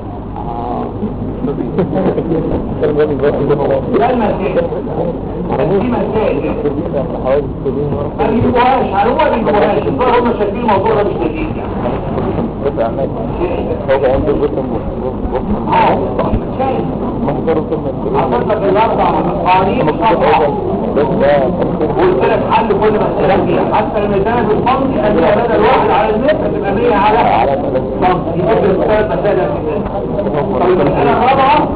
ده المسائل دي مسائل ما بيجيبوهاش يعني هو ما بيجيبوهاش الظاهر هم شايفين الموضوع ده مش جديد يعني بس عمال هو عنده بطن بطن اه شايف محضر بطن حطيت لك الاربع قوانين صفحه بس ده وقلت لك حل كل مسألة فيها حتى لما يتعمل بالصمت خليها بدل واحد على المتر تبقى 100 على على ثلاث صمت يبقى ثلاث مسائل في كده طيب المسألة الرابعة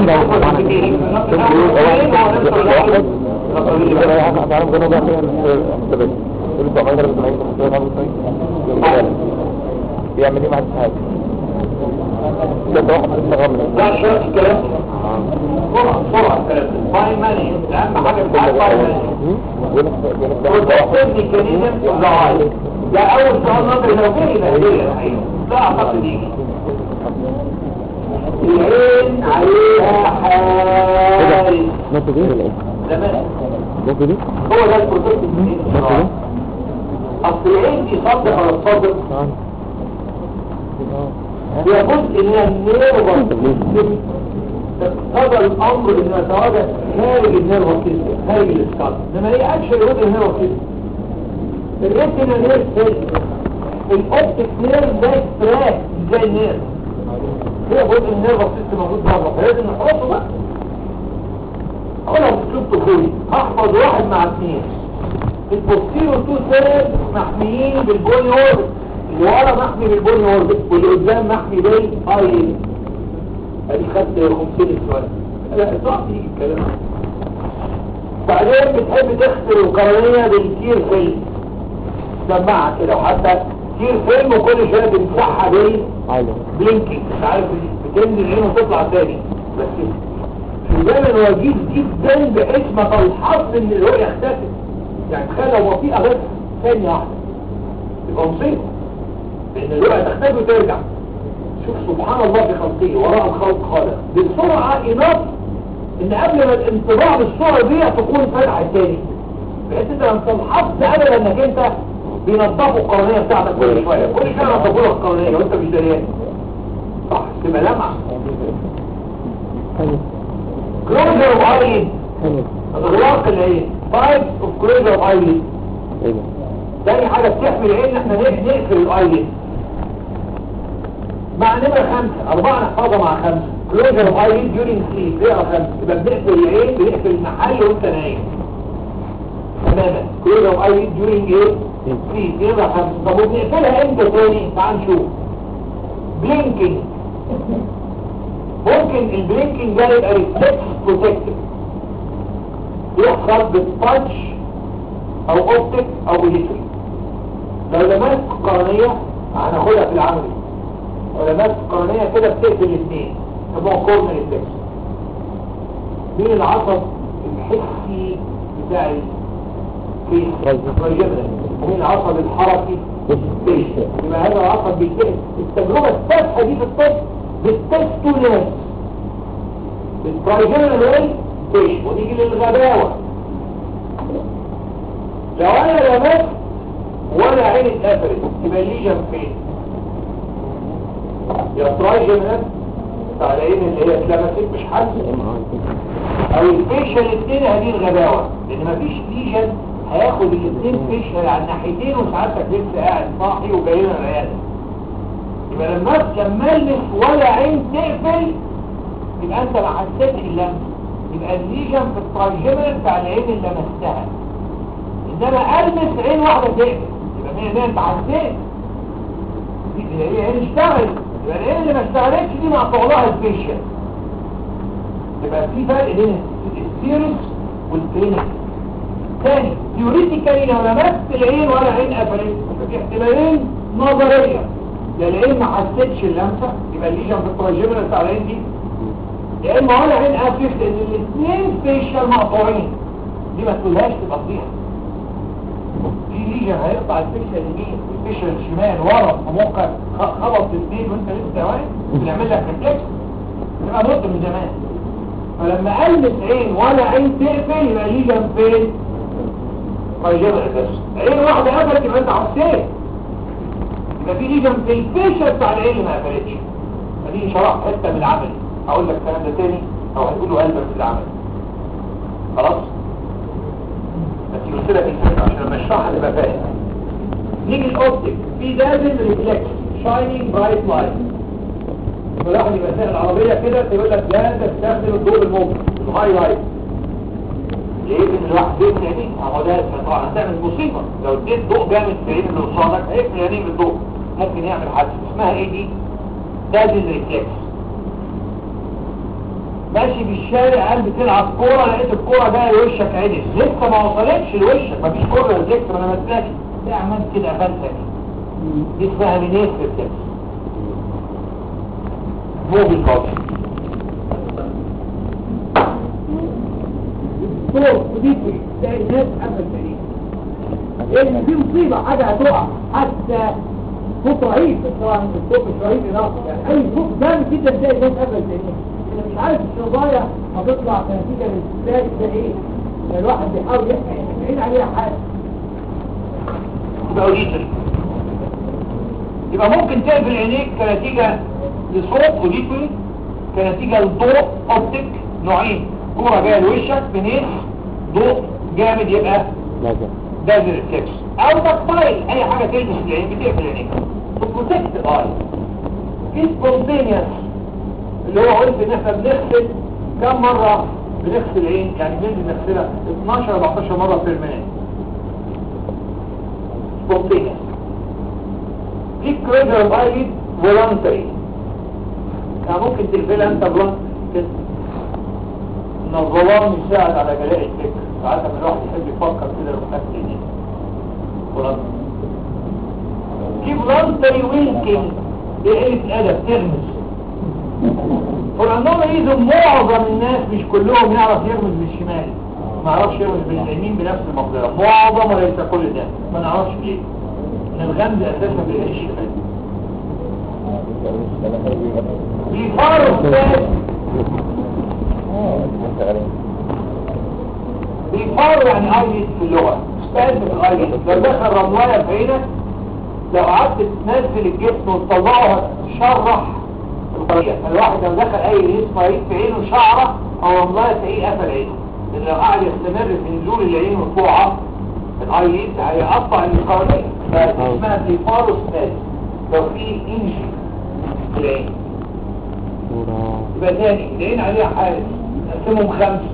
تعرف جنوب بقى فيها مستبد تقول له عمال درجة العين تحطيها نابل طيب بيعمل ايه مع حاجة ده واحد لسه غمل لا شوية الكلام بسرعة بسرعة الكلام فاين ماني أهم حاجة بتاعت فاين ماني وتأثير ميكانيزم الضعايف ده أول سؤال نظري لو جه يبقى هدية الحقيقة لا أعتقد يجي العين عليها حارس نقطة دي ولا ايه؟ زمان نقطة دي؟ هو ده البروسيس الجديد نقطة دي؟ أصل العين دي صدق ولا تصدق اه هي جزء من النيرفس سيستم اقتضى الامر ان يتواجد خارج النيرفس سيستم خارج الاسكال لما هي اكشن جزء النيرفس سيستم الريتنا نيرف سيستم الاوبتيك نيرف ده تراك زي النيرف هي جزء من النيرفس سيستم موجود بره فلازم نحطه بقى اقولها باسلوب طفولي هحفظ واحد مع اثنين البوستيرو تو سيرز محميين بالبوني اوربت اللي ورا محمي بالبوني اوربت واللي قدام محمي بالاي ادي خدت 50 سؤال لا صعب يجي الكلام بعدين بتحب تغسل القرنية بالكير فيلم سمعها كده وحتى كير فيلم وكل شوية بنمسحها ايوه بالبلينكينج مش عارف بتنزل العين وتطلع تاني بس في زمن وجيز جدا بحيث ما تلحظش ان الرؤية اختفت يعني تخيل لو بطيئة بس ثانية واحدة تبقى مصيبة لان الرؤية تختفي وترجع شوف سبحان الله في خلقه وراء الخلق خالق بسرعة إناف ان قبل ما الانطباع بالصورة دي تكون فتحة تاني بحيث انت لما تلحظت ابدا انك انت بينضفوا القرنية بتاعتك كل شوية كل شوية ينضفوا لك القرنية وانت مش دريان صح تبقى لمعة حلو كلوجر اوف ايلين حلو اغلاق العين تايبس اوف كلوجر اوف ايلين ايه ده؟ تاني حاجة بتحمي العين ان احنا نق- نقفل الايلين مع نمرة خمسة أربعة نحفظها مع خمسة كلوجر اوف ايلين ديورينج سليب بيقرا خمسة يبقى بنقفل العين بنقفل المحل وانت نايم تماما كلوجر اوف ايلين ديورينج ايه؟ سليب بيقرا خمسة طب وبنقفلها امتى تاني؟ تعال نشوف بلينكينج ممكن البلينكينج ده يبقى ريفلكس بروتكتيف يحصل بالتاتش او اوبتيك او بهيتري لو لمست القرنية هناخدها في العمل لو لمست القرنية كده بتقفل الاثنين يبقى كورن ريفلكس مين العصب الحسي بتاع الفيس التراجمنال ومين العصب الحركي الفيس يبقى هذا العصب بيتقفل التجربة التافهة دي في الطب بالتستونات التراجمنال وايه؟ فيش ونيجي للغباوة لو انا لمست ولا عين اتقفلت يبقى الليجن فين يا تراجمنال بتاع العين اللي هي اتلمست مش حاسس او الفيشل الاثنين هذه الغباوة لان مفيش ليجن هياخد الاثنين فيشل على الناحيتين وساعتك لسه قاعد صاحي وجاي لنا العيادة يبقى لما تكملش ولا عين تقفل يبقى انت ما حسيتش اللمس يبقى الليجن في التراجمنال بتاع العين اللي لمستها انما المس عين واحدة تقفل يبقى مية مية انت حسيت دي- هي عين اشتغلت يبقى العين اللي ما اشتغلتش دي مقطوع لها الفيشل يبقى في فرق بين السيريس والكلينيك تاني ثيوريتيكالي لو لمست العين ولا عين قفلت يبقى في احتمالين نظريا يا العين ما حسيتش اللمسه يبقى الليجن في التراجمنال بتاع العين دي يا اما ولا عين قفلت لان الاثنين فيشل مقطوعين دي ما تقولهاش تبقى فضيحه في ليجن هيقطع الفيشل اليمين والفيشل الشمال ورا ومخك خ- خبط في الاثنين وانت لسه واقف بنعمل لك ريفلكس يبقى نط من زمان فلما قلت عين ولا عين تقفل يبقى ليجن فين؟ طيبة بس عين واحدة قفلت يبقى انت حسيت يبقى في ليجن في الفيشل بتاع العين اللي ما قفلتش فدي شرح حتة من العمل هقول لك الكلام ده تاني او هتقوله قلبك في العمل خلاص؟ بس قلت لك الفكرة عشان لما اشرحها تبقى فاهم نيجي الاوبتيك في دازل ريفلكس شاينينج برايت لايت الواحد يبقى سائل العربية كده تقول لك لا تستخدم الضوء المبهر الهاي لايت ليه ان الواحد بيقفل عينيه هو ده طبعا هتعمل مصيبه لو اديت ضوء جامد في عين اللي قصادك هيقفل عينيه بالضوء ممكن يعمل حادثه اسمها ايه دي دازل ريفلكس ماشي في الشارع قاعد بتلعب كوره لقيت الكوره جايه لوشك عدل لسه ما وصلتش لوشك مفيش كوره ريفلكس ما انا ماسكاش ده عملت كده قفلتها دي اسمها رينيس ريفلكس موبيل كوتش صوت ودي تلاقي الناس قبل تاني لان في مصيبه حاجه هتقع حتى صوت رهيب بس طبعا الصوت مش رهيب اناقص يعني اي صوت جامد جدا تلاقي الناس قبل تاني انا مش عارف الشظايا هتطلع كنتيجه للسلاك ده ايه يعني الواحد بيحاول يحكي بعيد عليها حاجه يبقى اوديتوري يبقى ممكن تقفل عينيك كنتيجة لصوت اوديتوري كنتيجة لضوء اوبتيك نوعين كورة جاية لوشك منين ضوء جامد يبقى لازم دازل ريفلكس او تكتايل اي حاجة تلمس العين بتقفل عينيك تبروتكت الاي في سبونتينيوس اللي هو قلت ان احنا بنغسل كم مرة بنغسل العين يعني بننزل نغسلها 12 14 مرة في المنام سبونتينيوس في كريدر بايد فولانتري يعني ممكن تقفلها انت بلانت كده ان الظلام يساعد على جلاء الفكر ساعات لما الواحد يحب يفكر كده لو خدت ايديه فولانتري في فولانتري ويلكينج دي قلة ادب تغمس فلانهم اذا معظم الناس مش كلهم يعرف يرمز بالشمال ما يعرفش يرمز باليمين بنفس المقدار معظم وليس كل ده ما نعرفش ليه ان الغمز اساسا بيعيش الفن بيفارق الثالث بيفارق يعني ايلت في اللغة ستاند في الايلت لو دخل رملاية في عينك لو قعدت تنزل الجسم وتطلعه هتشرح الطريقة الواحد لو دخل اي ريس مريض في عينه شعرة او رملاية تلاقيه قفل عينه لان لو قعد يستمر في نزول العين وطوعة الايلت هيقطع القرنية فاسمها بيفارو ستاند لو في انجي في العين يبقى تاني العين عليها حارس نقسمهم خمسة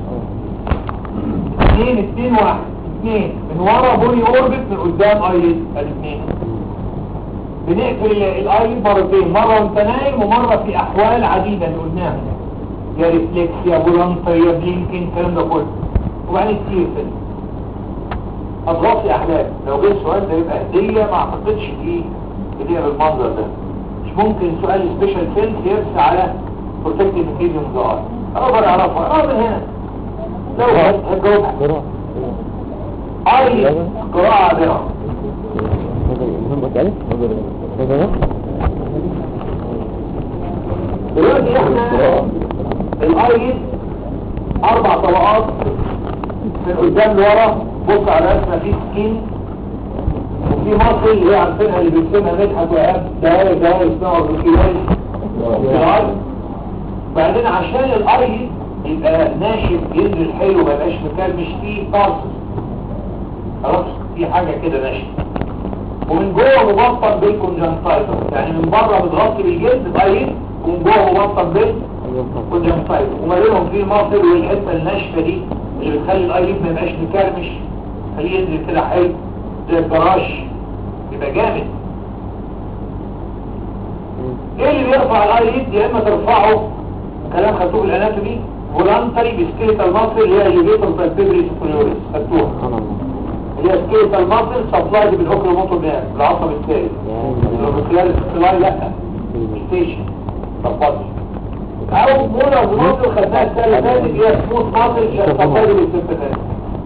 اثنين اثنين واحد اثنين من ورا بوني اوربت من قدام ايلت الاثنين بنقفل الايلت مرتين مرة وانت نايم ومرة في احوال عديدة اللي قلناها يا ريفلكس يا بولانتر يا بلينكين الكلام ده كله وبعدين كتير كده اضغاط احلام لو جه السؤال ده يبقى هدية ما اعتقدش فيه هدية بالمنظر ده مش ممكن سؤال سبيشال سيلز يرسى على بروتكتيف ميكانيزم ظهر اقدر اعرفها انا من هنا لو هتجاوب اي قراءة عابرة دلوقتي احنا الايد اربع طبقات من قدام لورا بص على اسمها في سكين وفي مصر اللي هي عارفينها اللي بيرسمها مدحت وإيهاب ده ده اسمها الركيلاج بعدين عشان الايد يبقى ناشف ينزل حلو ما يبقاش مكرمش فيه طرس خلاص في حاجة كده ناشفه ومن جوه مبطن بالكونجنتايتر يعني من بره متغطي بالجلد باين ومن جوه مبطن بالكونجنتايتر وما بينهم في المصل والحته الناشفه دي اللي بتخلي الايليد ما يبقاش مكرمش خليه ينزل كده حلو زي الجراش يبقى جامد ايه اللي بيرفع الايليد يا اما ترفعه كلام خدتوه الاناتومي فولانتري بسكيليتال ماسل اللي هي الليفيتر بالبيبري سكوليوريس خدتوها اللي هي سكيليتال ماسل سبلايد بالاوكلو موتور نير العصب الثالث الخيال الاستلاي لا ستيشن سبلايد او مولا ماسل خدناها السنه اللي فاتت اللي هي سموث ماسل سبلايد بالسيمباثيك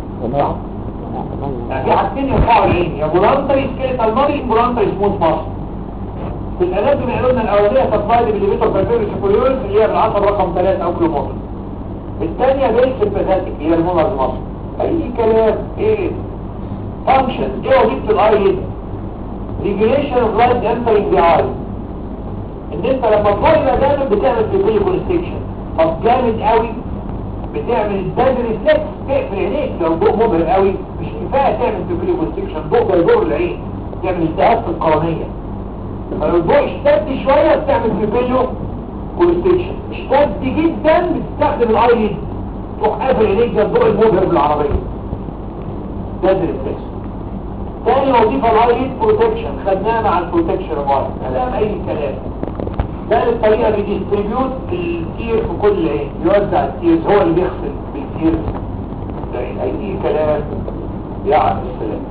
يعني في حاجتين يرفعوا العين يا فولانتري سكيليتال ماسل فولانتري سموث ماسل في الاناتومي قالوا لنا الاولانيه سبلايد بالليفيتر بالبيبري سكوليوريس اللي هي العصب رقم 3 اوكلو موتور الثانية بيل سيمباثيك هي المونر مصر اي كلام ايه فانكشن ايه وظيفة الاي ريجوليشن اوف لايت انترنج ذا اي ان انت لما تطلع يبقى جامد بتعمل فيبري كونستكشن طب جامد قوي بتعمل الداز ريفلكس تقفل عينيك لو ضوء مبهر قوي مش كفايه تعمل فيبري كونستكشن ضوء بيضر العين تعمل التهاب في القرنيه فلو الضوء اشتد شوية بتعمل بيبيلو كونستيكشن اشتد جدا بتستخدم الايلid تروح قافل عينيك زي الضوء المبهر بالعربية ده الريفلكس تاني وظيفة الايلid بروتكشن خدناها مع البروتكشن مارك كلام اي كلام ده الطريقة بيديستريبيوت التير في كل عين يوزع التيرز هو اللي بيغسل بالتيرز العين اي كلام يعرف السلام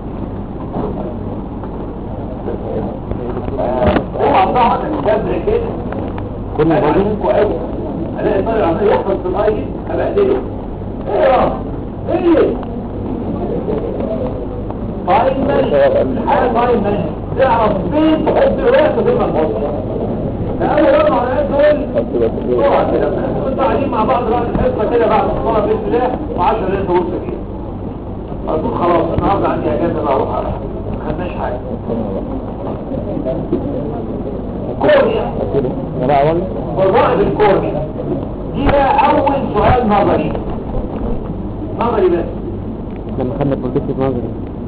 هو طبعا الجبر كده كل انا مرة عارفكوا قوي الاقي طالع عمال يحفظ في الايدي ابهدله ايه يا ايه فاينل حاجه فاينل تعرف فين تحط الوقت وفين ما تحطش فاول يوم على قد دول بسرعه كده كنتوا قاعدين مع بعض بعد الحصه كده بعد الصلاه باذن الله و10 دقايق تبص فيها اقول خلاص النهارده عندي اجازه بقى اروح على ما خدناش حاجه كورنيا ولا أول والرائد الكورنيا دي بقى اول سؤال نظري نظري بس لما خدنا بروجكت نظري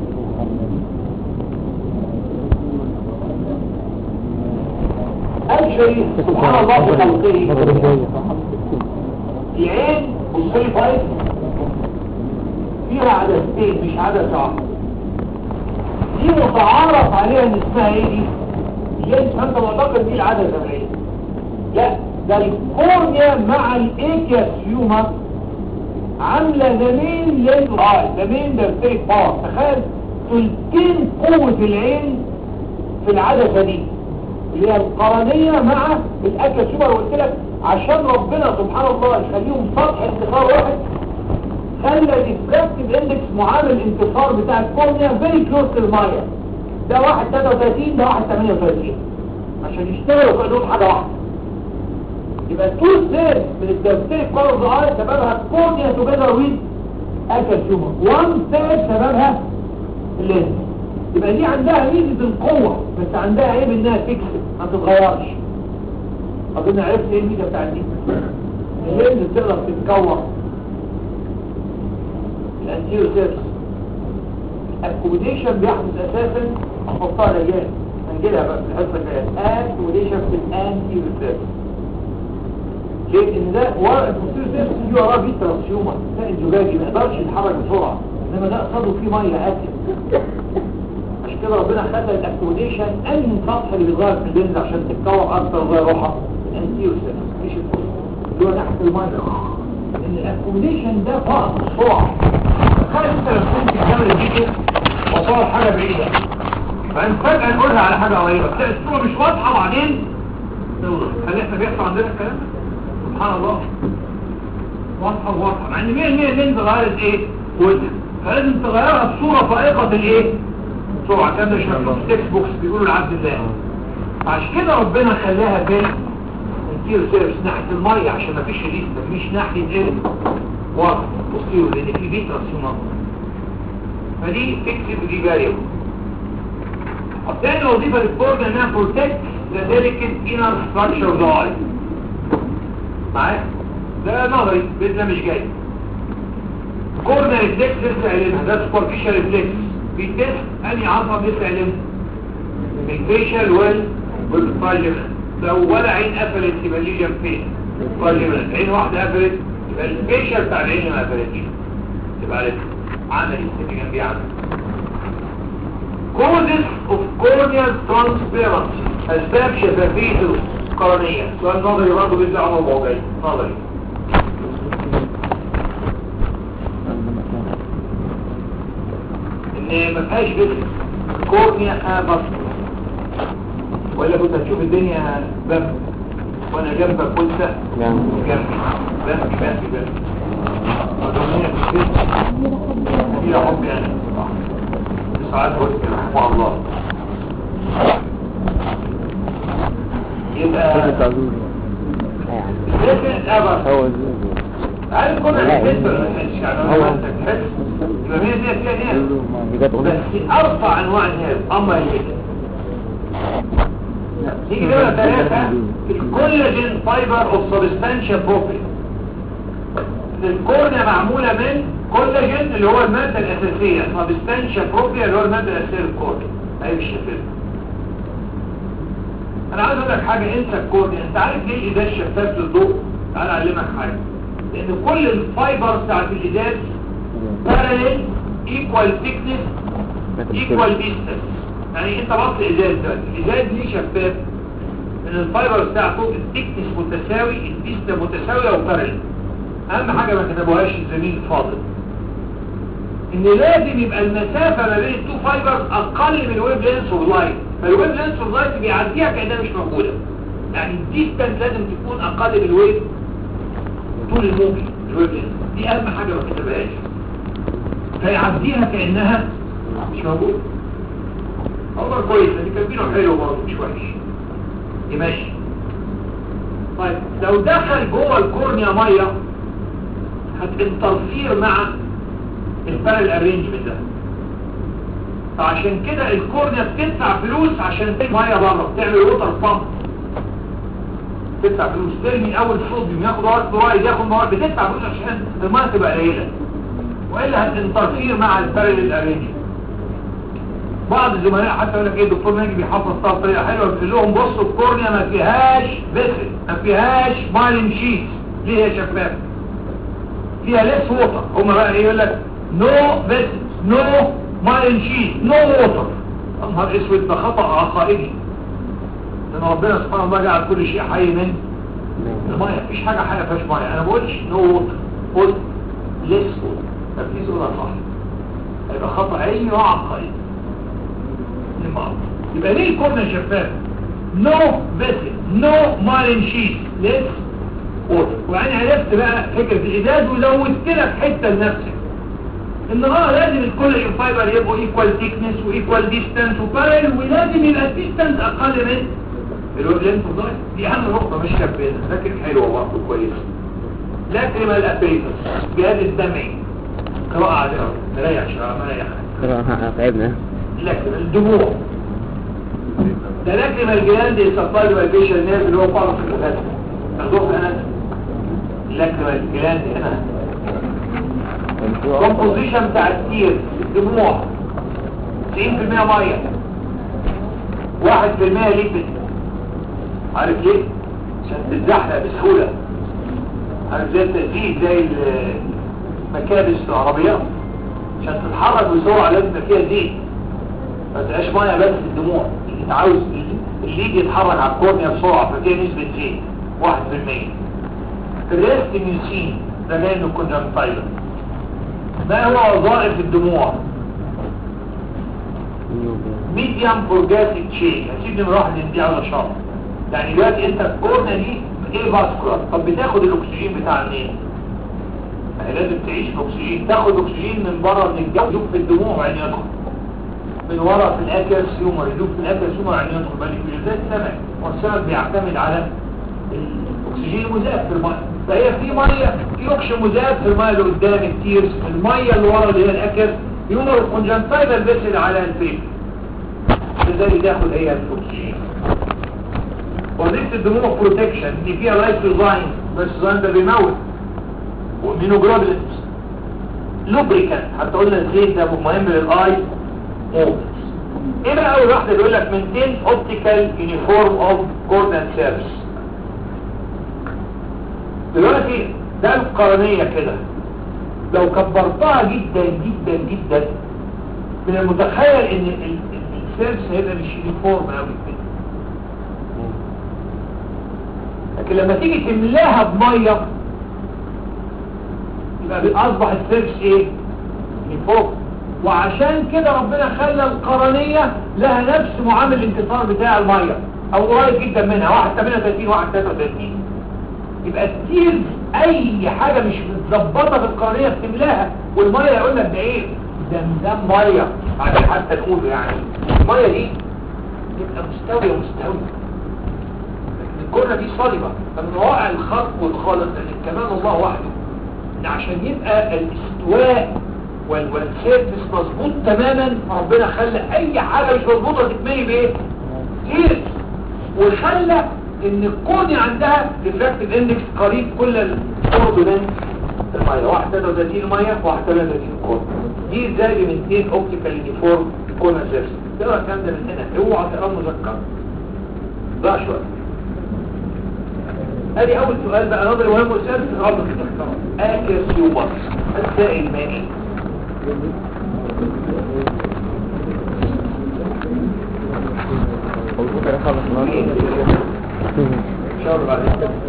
اكشلي سبحان الله في نظري خلقه شوية العين والسوري فايت فيها عدستين مش عدسة واحدة دي متعارف عليها ان اسمها ايه دي ليش انت معتقد دي العدسة العين لا ده الكورنيا مع الايكياسيوما عاملة زمين للرأي زمين ده الفيك بار تخيل تلتين قوة العين في العدسة دي اللي هي القرنية مع الاكياسيوما اللي قلت لك عشان ربنا سبحان الله يخليهم سطح انتفاع واحد خلى الديفراكتيف اندكس معامل الانتصار بتاع الكورنيا فيري كلوز للميه ده واحد 33 ده واحد 38 عشان يشتغلوا كلهم حاجه واحده يبقى تو ثيرد من الديفراكتيف كورز اي سببها الكورنيا توجذر ويز اكاسيوما 1 ثيرد سببها اللينز يبقى دي عندها ميزه القوه بس عندها عيب انها فيكسد ما تتغيرش اظن عرفت ايه الميزه بتاعت دي اللينز تقدر تتكور الانتيرو سيرس الاكوموديشن بيحدث اساسا احطها رجال هنجيلها بقى في الحصه الجايه اكوموديشن في الانتيرو سيرس ليه ان ده ورق الانتيرو سيرس دي وراه فيتراس هيومن كائن زجاجي ما يقدرش يتحرك بسرعه انما ده قصاده فيه ميه اكل عشان كده ربنا خلى الاكوموديشن اي سطح اللي بيتغير في اللينز عشان تتكور اكتر زي روحها الانتيرو سيرس مش الفوق اللي هو تحت الميه ان الاكوموديشن ده فقط السرعه تخيل انت لو كنت بتعمل دي كده وصور حاجه بعيده فانت فجاه نقولها على حاجه قريبه تلاقي الصوره مش واضحه وبعدين توضح هل احنا بيحصل عندنا الكلام ده سبحان الله واضحه وواضحه مع ان 100% اللينز غيرت ايه وزن فلازم تغيرها بصوره فائقه الايه سرعه كان ده مش مكتوب في تكست بوكس بيقولوا لعبد الله عشان كده ربنا خلاها بين الكيلو سيرفس ناحيه الميه عشان ما فيش ريس مش ناحيه ايه واضح بصيروا لان في فيتراس هنا فدي فيكسد ودي فاريبل الثاني وظيفه للبورد انها بروتكت ذا ديليكت انر ستراكشر اوف ذا اي معايا ده نظري باذن مش جاي كورنا ريفلكس لسه قايلينها ده سوبرفيشال ريفلكس بيتست انهي عصب لسه قايلينها الفيشال وال والفاجمنت لو ولا عين قفلت يبقى الليجن فين فاجمنت عين واحده قفلت يبقى الفيشال بتاع العين ما قفلتش تبقى عارف عمل اللي جنبيه عمل causes of corneal transparency اسباب شفافيه القرنيه سؤال نظري برضه بيطلع عمر موضعي نظري ان ما فيهاش بس كورنيا بس ولا كنت هتشوف الدنيا باب وانا جنبك وانت نعم جنبي بس بس بس الدنيا في البيت فيها حب يعني ساعات قلت رحمه الله يبقى الفكرة الأبر هو هل كنا نحس ولا ما نحسش يعني هو- لو انت تحس يبقى هي دي فيها ناس بجد بس ارفع انواع الناس اما هي تيجي نمرة ثلاثة الكولاجين فايبر اوف سبستانشال بروفيل الكورنيا معمولة من كولاجين اللي هو المادة الأساسية سبستانشال بروفيل اللي هو المادة الأساسية للكورنيا هي مش شفافة انا عايز اقول لك حاجه انسى الكورنيا انت عارف ليه الازاز شفاف للضوء تعال اعلمك حاجه لان كل الفايبر بتاعت الازاز parallel equal thickness equal distance يعني انت بص ازاز ده الازاز ليه شفاف ان الفايبر بتاعته الثيكنس متساوي الديستة متساوية وبارل اهم حاجة ما كتبوهاش الزميل الفاضل ان لازم يبقى المسافة ما بين التو فايبرز اقل من الويف لينس اوف لايت فالويف لينس اوف لايت بيعديها كأنها مش موجودة يعني الديستنس لازم تكون اقل من الويف طول الموجي الويف لينس دي اهم حاجة ما كتبهاش فيعديها كأنها مش موجودة والله كويس دي كاتبينه حلو برضه مش وحش دي ماشي طيب لو دخل جوه الكورنيا ميه هتنترفير مع البارل ارينجمنت ده فعشان كده الكورنيا بتدفع فلوس عشان تجيب ميه بره بتعمل ووتر بامب تدفع فلوس ترمي اول صوديوم ياخد وقت فلورايد ياخد مواد بتدفع فلوس عشان الميه تبقى قليله والا هتنترفير مع البارل ارينجمنت بعض الزملاء حتى يقول لك ايه الدكتور ناجي بيحفظ طرف بطريقه حلوه قلت لهم بصوا الكورنيا ما فيهاش بسل ما فيهاش مايلين شيت ليه هي شفافه فيها ليس ووتر هم بقى ايه يقول لك نو بسل نو مايلين شيت نو ووتر نهار اسود ده خطا عقائدي لان ربنا سبحانه وتعالى جعل كل شيء حي من الميه مفيش حاجه حيه فيهاش ميه انا ما بقولش نو ووتر قلت ليس ووتر تركيز ولا صح هيبقى خطا علمي وعقائدي للمعروف يبقى ليه الكورنيا شفاف نو فيسل نو مارين شيت ليس ووتر وبعدين عرفت بقى فكرة الإزاز وزودت لك حتة لنفسك ان اه لازم الكل فايبر يبقوا ايكوال ثيكنس وايكوال ديستانس وبارل ولازم يبقى الديستانس اقل من الويفلنت والضغط دي اهم نقطة مش كبيرة لكن حلوة برضه كويسة لاكريمال ابريتس جهاز الدمعي قراءة عادية مريح شعر مريح تعبنا لكن الدموع ده لكن الجلاند يسبلاي بالفيشال نيرف اللي هو بعض في الغدد تاخدوه في انا لكن الجلاند هنا كومبوزيشن بتاع التير الدموع 90% ميه 1% ليبيد عارف ليه؟ عشان تتزحلق بسهولة عارف زي التأثير زي المكابس في العربيات عشان تتحرك بسرعة لازم يبقى فيها زيت ما تبقاش ميه بس الدموع انت عاوز الليد يتحرك على الكورنيا بسرعه ففيها نسبه زيت 1% الريست ميوسين ده جاي من الكونجنتايلر ما هو وظائف الدموع ميديم فورجاتيك تشين هسيب نمره واحد دي على شرط يعني دلوقتي انت الكورنيا دي ايه فاسكولار طب بتاخد الاكسجين بتاع منين؟ يعني لازم تعيش باكسجين تاخد اكسجين من بره من الجو يشوف في الدموع وبعدين يدخل من وراء في الاكل سيومر يدوب في الاكل سيومر عن يدخل بالك في زي السمك والسمك بيعتمد على الاكسجين المذاب في الميه فهي في ميه في اكسجين مذاب في الميه اللي قدام كتير الميه اللي ورا اللي هي الاكل يمر الكونجنتايفال بيسل على الفيل ازاي تاخد هي الاكسجين وظيفه الدموع بروتكشن ان فيها لايسوزاين اللايسوزاين ده بيموت ومينوجلوبولينز لوبريكانت حتى قلنا الزيت ده مهم للاي موفز ايه بقى اول واحده بيقول لك maintain optical uniform of coordinate service دلوقتي ده القرنية كده لو كبرتها جدا جدا جدا من المتخيل ان السيرس هيبقى مش يونيفورم قوي كده لكن لما تيجي تملاها بميه يبقى اصبح السيرس ايه يونيفورم وعشان كده ربنا خلى القرنية لها نفس معامل الانتصار بتاع المية او قريب جدا منها واحد 38 واحد 33 يبقى كتير اي حاجة مش متظبطة في القرنية بتملاها والمية يقول لك ده ايه ده ده مية عشان حتى نقوله يعني المية دي تبقى مستوية مستوية لكن الكرة دي صلبة فمن رائع الخلق والخالق لان كمان الله وحده ان عشان يبقى الاستواء والسيرفس مظبوط تماما ربنا خلى اي حاجة مش مظبوطة تتملي بايه سيرفس وخلى ان الكون عندها ريفراكتيف اندكس قريب كل القرب من المية واحد 33 مية واحد 33 كون دي زي من اثنين اوبتيكال يونيفورم كون سيرفس تقرا الكلام ده من هنا اوعى تقرا مذكر ضاع شويه ادي اول سؤال بقى نظري مهم وسؤال في الغلط في الاختراع اكيوبس السائل المائي شاور بعد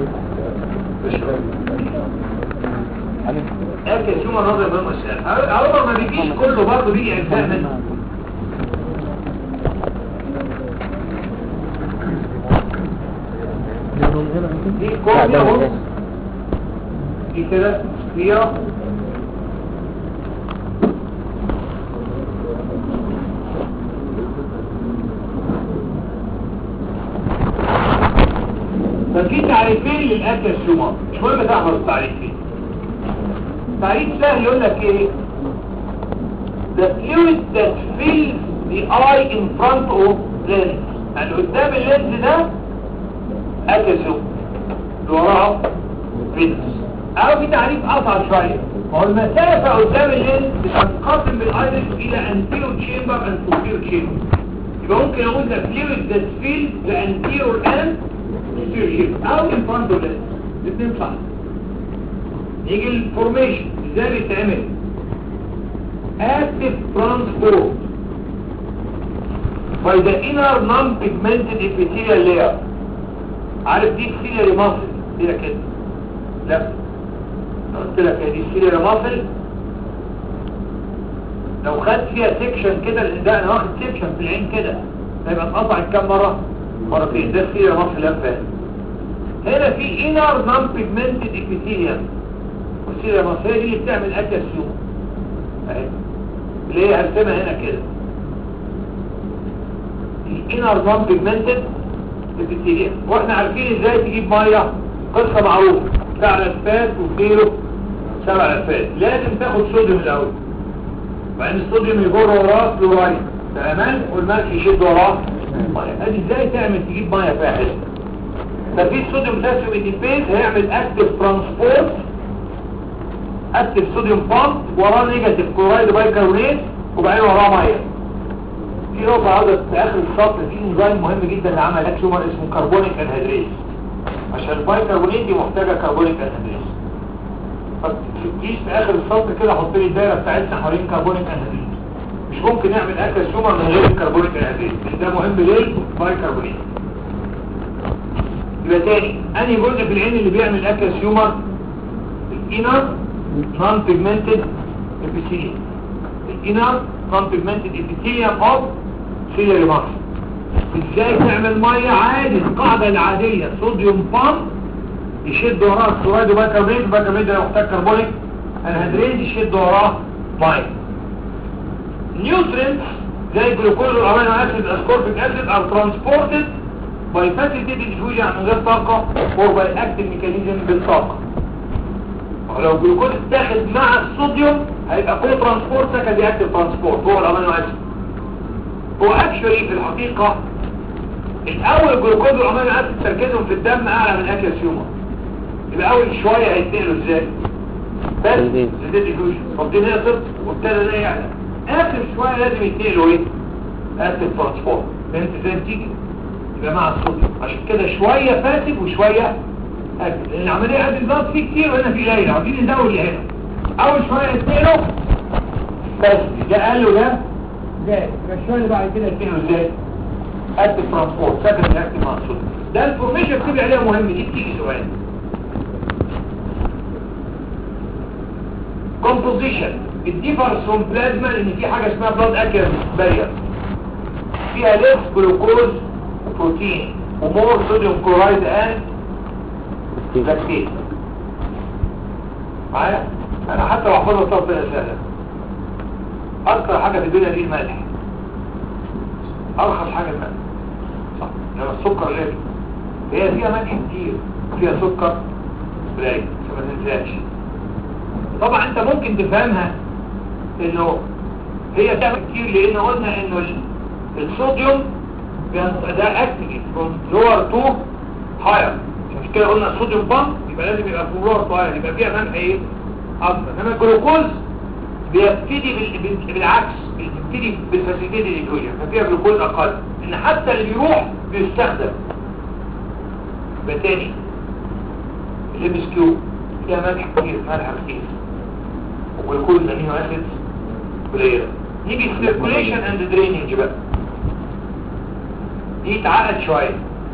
اكل شو نظري مهم وسؤال عمر ما بيجيش كله برضه بيجي اجزاء منه دي كوبيا اهو دي كده كبيرة ففي تعريفين للأكل الشمال مش مهم تحفظ التعريفين تعريف سهل يقول لك ايه the fluid that fills the eye in front of lens يعني قدام اللينز ده أكل شمال وراها فينس او في تعريف اصعب شوية ما هو المسافة قدام اللينز بتنقسم بالايرس الى anterior chamber and posterior chamber يبقى ممكن اقول ده fluid that fills the anterior and posterior chamber او in front of lens الاثنين صح نيجي الفورميشن ازاي بيتعمل active transport by the inner non-pigmented epithelial layer عارف دي السيلري ماسل كده كده لا أنا قلت لك هي دي السيلري ماسل لو خدت فيها سيكشن كده لان ده انا واخد سيكشن في العين كده هيبقى اتقطعت كام مره مرتين ده السيلري ماسل لفه هنا في انر نون بيجمنتد ابيثيليوم والسيلري ماسل هي دي اللي بتعمل اكاسيوم اهي اللي هي هرسمها هنا كده الانر نون بيجمنتد ابيثيليوم واحنا عارفين ازاي تجيب ميه قصه معروفه سبع لفات وكيلو سبع لفات لازم تاخد صوديوم الاول وبعدين الصوديوم يجر وراه كلورايد تمام والملح يشد وراه ميه ادي ازاي تعمل تجيب ميه فيها حلو ففي صوديوم بوتاسيوم اديبيز هيعمل اكتف ترانسبورت اكتف صوديوم بامب وراه نيجاتيف كلورايد بايكربونات وبعدين وراه ميه في نقطة عاوزة في آخر السطر في انزيم مهم جدا اللي عمل اكسومر اسمه كربونيك انهيدريز عشان البايكربونات دي محتاجة كربونيك انهيدريز فتجيش في آخر السطر كده حط لي الدايرة بتاعتنا حوالين كربونيك انهيدريز مش ممكن نعمل اكسومر من غير الكربونيك انهيدريز لأن ده مهم للبايكربونات يبقى تاني انهي جزء في العين اللي بيعمل اكسومر الانر نون بيجمنتد ابيثيليوم الانر نون بيجمنتد ابيثيليوم اوف سيلري ماسل ازاي تعمل ميه عادي القاعده العاديه صوديوم بامب يشد وراه الكلورايد وبايكربونات البايكربونات ده محتاج كربونيك الهيدريز يشد وراه ميه نيوترينتس زي الجلوكوز والامينو اسيد اسكوربيك اسيد ار ترانسبورتد باي فاسيليتيد ديفيوجن من غير طاقه اور باي اكتيف ميكانيزم بالطاقه ولو الجلوكوز اتاخد مع الصوديوم هيبقى كو ترانسبورت سكندري اكتيف ترانسبورت هو الامينو اسيد هو اكشولي في الحقيقة الاول الجلوكوز والامينو اسيد تركيزهم في الدم اعلى من اكل السيومة يبقى اول شوية هيتنقلوا ازاي بس زيادة ديفيوجن طب دي نقصت وابتدى ده يعلى اخر شوية لازم يتنقلوا ايه اكتيف ترانسبورت فهمت ازاي بتيجي يبقى مع الصوديوم عشان كده شوية فاسد وشوية اكتف لان العملية عندي الضغط فيه كتير وهنا في قليل عاوزين نزود اللي هنا اول شوية يتنقلوا بس ده قال له ده ازاي الشوية اللي بعد كده يتنقلوا ازاي اكتف ترانسبورت سكن الاكتف مع الصوديوم ده الفورميشن بتبقى عليها مهم دي بتيجي سؤال كومبوزيشن الديفرس فروم بلازما لان في حاجه اسمها بلاد اكير بارير فيها ليس جلوكوز بروتين ومور صوديوم كلورايد اند لاكتيت معايا انا حتى لو احفظها طرف الاسئله اكتر حاجه في الدنيا دي الملح ارخص حاجه الملح صح لما السكر غالي هي فيها ملح كتير وفيها سكر قليل عشان ما تنساش طبعا انت ممكن تفهمها انه هي تعمل كتير لان قلنا انه ال- الصوديوم بينت- ده اكتيف from lower to higher عشان كده قلنا الصوديوم بامب يبقى لازم يبقى from lower to higher يبقى فيها ملح ايه اكتر انما الجلوكوز بيبتدي بال- بال- بالعكس بيبتدي بالفاسيليتي ديفيوجن ففيها جلوكوز اقل ان حتى اللي بيروح بيستخدم يبقى تاني الام اس كيو فيها ملح كتير ملح كتير والكل امينو اسيدز قليله نيجي السيركوليشن اند دريننج بقى دي اتعقد شويه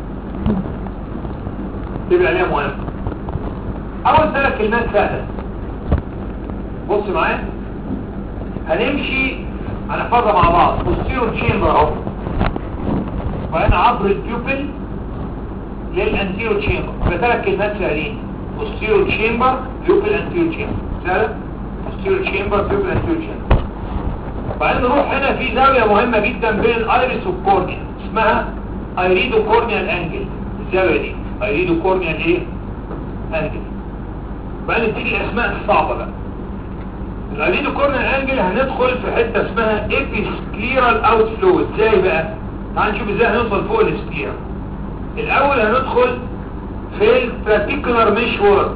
تبقى عليها مهم اول ثلاث كلمات سهله بص معايا هنمشي هنحفظها مع بعض بوستيرو تشامبر اهو وبعدين عبر البيوبل للانتيرو تشامبر بثلاث كلمات سهلين بوستيرو تشامبر بيوبل انتيرو تشامبر سهله بوستيرو تشامبر بيوبل انتيرو تشامبر وبعدين نروح هنا في زاويه مهمه جدا بين الايريس والكورنيا اسمها ايريدو كورنيال انجل الزاويه دي ايريدو كورنيال ايه انجل وبعدين تيجي الاسماء الصعبه بقى الايريدو كورنيال انجل هندخل في حته اسمها ايبيسكليرال اوت فلو ازاي بقى تعال نشوف ازاي هنوصل فوق السكليرا الاول هندخل في البارتيكولار ميش وورك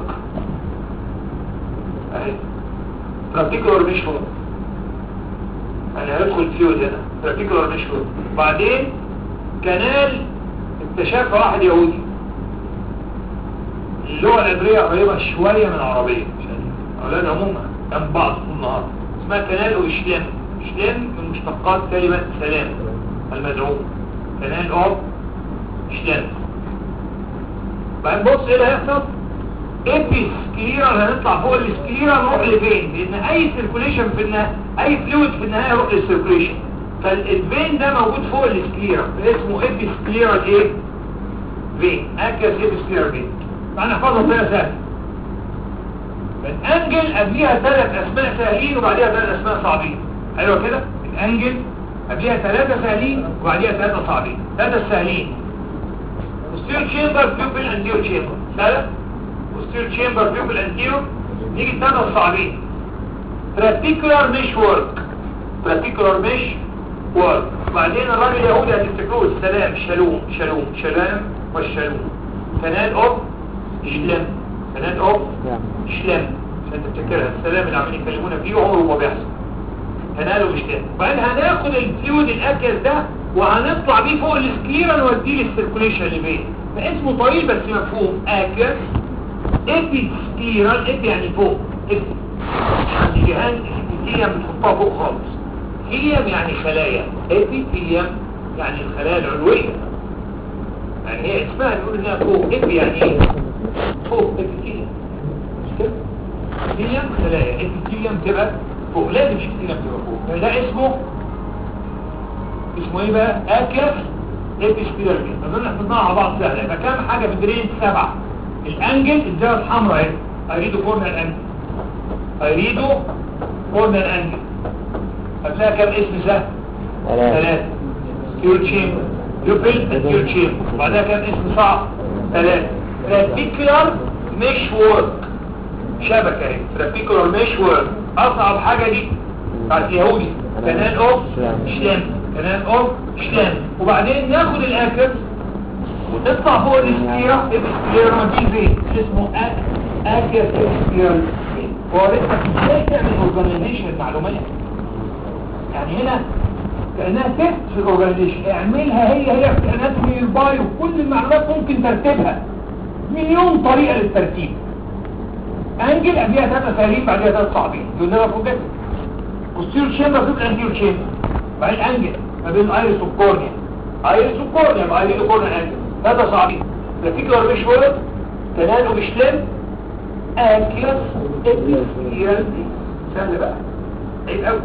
اهي بارتيكولار ميش وورك يعني هندخل فلويد هنا بارتيكولار ميش وورك بعدين كنال اكتشافها واحد يهودي اللغة العبرية قريبة شوية من العربية أولاد عموما جنب بعض طول النهار اسمها كنال أو إشلام إشلام من مشتقات كلمة سلام المدعوم كنال أو إشلام بعدين بص إيه اللي هيحصل ابي سكليرال هنطلع فوق السكليرال نروح لفين لان اي سيركوليشن في النهايه اي فلويد في النهايه يروح للسيركوليشن فالفين ده موجود فوق السكليرال اسمه ابي سكليرال ايه فين اكس ابي سكليرال فين معنى نحفظها بطريقه سهله الانجل قبليها ثلاث اسماء سهلين وبعديها ثلاث اسماء صعبين ايوه كده الانجل قبليها ثلاثه سهلين وبعديها ثلاثه صعبين ثلاثه سهلين posterior chamber pupil anterior chamber سهله posterior chamber pupil anterior نيجي الثلاثه الصعبين particular mesh work particular mesh work وبعدين الراجل اليهودي هتفتكروه السلام شالوم شالوم شلام والشالوم كنال اوف شلم كنال اوف شلم عشان تفتكرها السلام اللي عمالين يكلمونا فيه وعمره ما بيحصل كنال اوف شلم وبعدين هناخد الفلويد الاكل ده وهنطلع بيه فوق السكليرا نوديه للسيركوليشن اللي بيه فاسمه طويل بس مفهوم اكل ابي سكليرال ابي يعني فوق ابي عند جهان الابيثيليوم بتحطها فوق خالص هيليوم يعني خلايا ابيثيليوم يعني الخلايا العلوية يعني هي اسمها بيقول انها فوق ابي يعني ايه فوق ابيثيليوم مش كده ابيثيليوم خلايا ابيثيليوم تبقى فوق لازم ابيثيليوم تبقى فوق ده اسمه اسمه ايه بقى اكف ابيثيليوم اظن حفظناها مع بعض سهله يبقى كام حاجه في الدرين سبعه الانجل الزاويه الحمراء اهي اريدو كورنر انجل اريدو كورنر انجل قبلها كام اسم سهل ثلاثة ستيور تشامبر يوبل ستيور تشامبر وبعدها كام اسم صعب ثلاثة ترابيكولار مش وورك شبكة اهي ترابيكولار مش وورك اصعب حاجة دي بتاعت اليهودي كنال اوف شلام كنال اوف شلام وبعدين ناخد الاكل وتطلع فوق السكيرة السكيرة دي فين اسمه اكل سكيرة وريتك ازاي تعمل اورجانيزيشن المعلومات يعني هنا كأنها تست في الاورجانيزيشن اعملها هي هي في اناتومي البايو كل المعلومات ممكن ترتيبها مليون طريقة للترتيب انجل قبلها ثلاثة سهلين بعدها ثلاثة صعبين دول نبقى فوجات والسير تشامبر في الانتيور تشامبر بعدين انجل ما بين الايرس والكورنيا ايرس والكورنيا يبقى ايرس والكورنيا انجل ثلاثة صعبين رفيكولار مش ولد تنال ومشلم اكيس ابيسكيال سهل بقى عيب قوي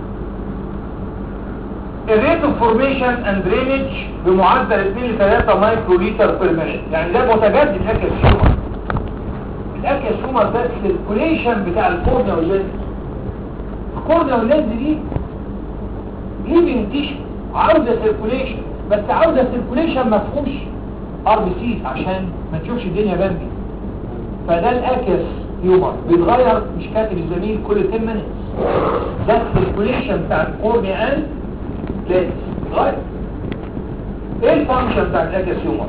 الريت اوف فورميشن اند درينج بمعدل 2 ل 3 مايكرو لتر بير مينيت يعني ده متجدد الاكل الشومر الاكل الشومر ده السيركوليشن بتاع الكورنيا واللينز الكورنيا واللينز دي ليفنج تيشو عاوزه سيركوليشن بس عاوزه سيركوليشن ما فيهوش ار بي سي عشان ما تشوفش الدنيا بامبي فده الاكس هيومر بيتغير مش كاتب الزميل كل 10 مينتس ده السيركوليشن بتاع الكورنيا اند لينز غير ايه الفانكشن بتاع الاكس هيومر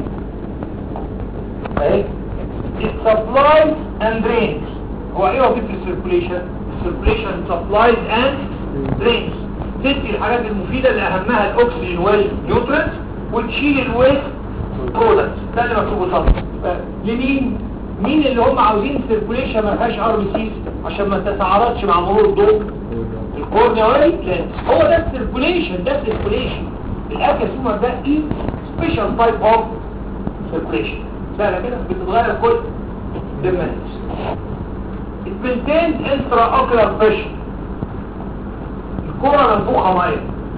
اهي it supplies and drains هو ايه وظيفه السيركوليشن السيركوليشن supplies and drains تدي الحاجات المفيدة اللي اهمها الاكسجين والنيوترينز وتشيل الويست برودكتس ده اللي مكتوب صفر آه، لمين مين اللي هم عاوزين سيركوليشن ما فيهاش ار بي سيز عشان ما تتعارضش مع مرور الضوء الكورنيا واللينس هو ده السيركوليشن ده السيركوليشن الاكاسومر ده ايه سبيشال تايب اوف سيركوليشن سهله كده بتتغير كل لما It maintains intraocular pressure الكرة منفوخة مية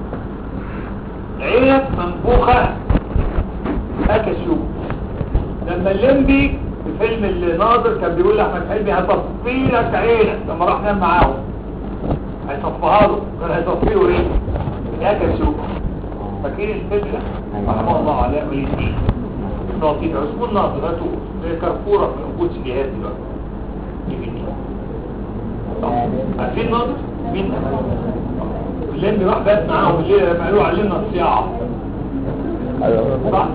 عينك منفوخة اكاسيوم لما الليمبي في فيلم الناظر كان بيقول لأحمد حلمي هتصفي لك عينك لما راح نام معاهم هيصفها له كان هيصفي له ايه؟ الاكاسيوم فاكرين الفيلم ده؟ رحمه الله علاء ولي الدين ناطق اسمه الناظر هاتوه زي كرفورة من وجود سجيهات دلوقتي يجيني عارفين ناظر؟ مين ده؟ الليمبي راح بات معاهم الليلة لما قالوا علمنا الصياعة ايوه صح؟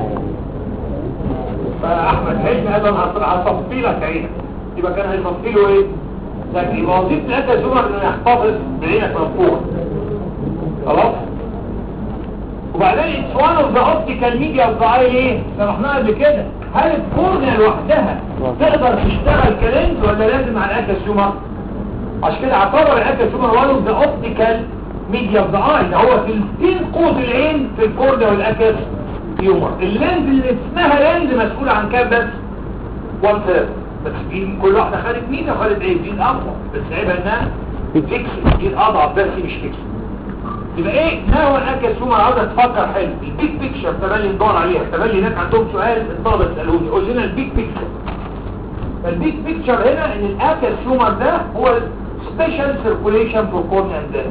فاحمد حلمي قال له انا هص- هصفي لك عينك يبقى كان هيصفي له ايه لكن يبقى وظيفه الاكل زمر انه يحتفظ بعينك منفوخه خلاص وبعدين اتس وان اوف ذا اوبتيكال ميديا اوف ذا اي ايه شرحناها قبل كده هل الكورنيا لوحدها تقدر تشتغل كلينز ولا لازم مع الاكل زمر عشان كده اعتبر الاكل زمر وان اوف ذا اوبتيكال ميديا اوف ذا اي ده هو تلتين قوس العين في الكورنيا والاكل هيومر اللينز اللي اسمها لينز مسؤول عن كام بس وان ثيرد بس دي كل واحده خدت مين خدت ايه دي الاقوى بس عيبها انها فيكس دي الاضعف بس مش فيكس يبقى ايه ما هو الاكل ثم عاوزه تفكر حلو البيج بيكتشر تملي ندور عليها تملي هناك عندهم سؤال الطلبه يسالوني قول لنا البيج بيكتشر فالبيج بيكتشر هنا ان الاكل ثومر ده هو سبيشال سيركوليشن فور كورنيا اند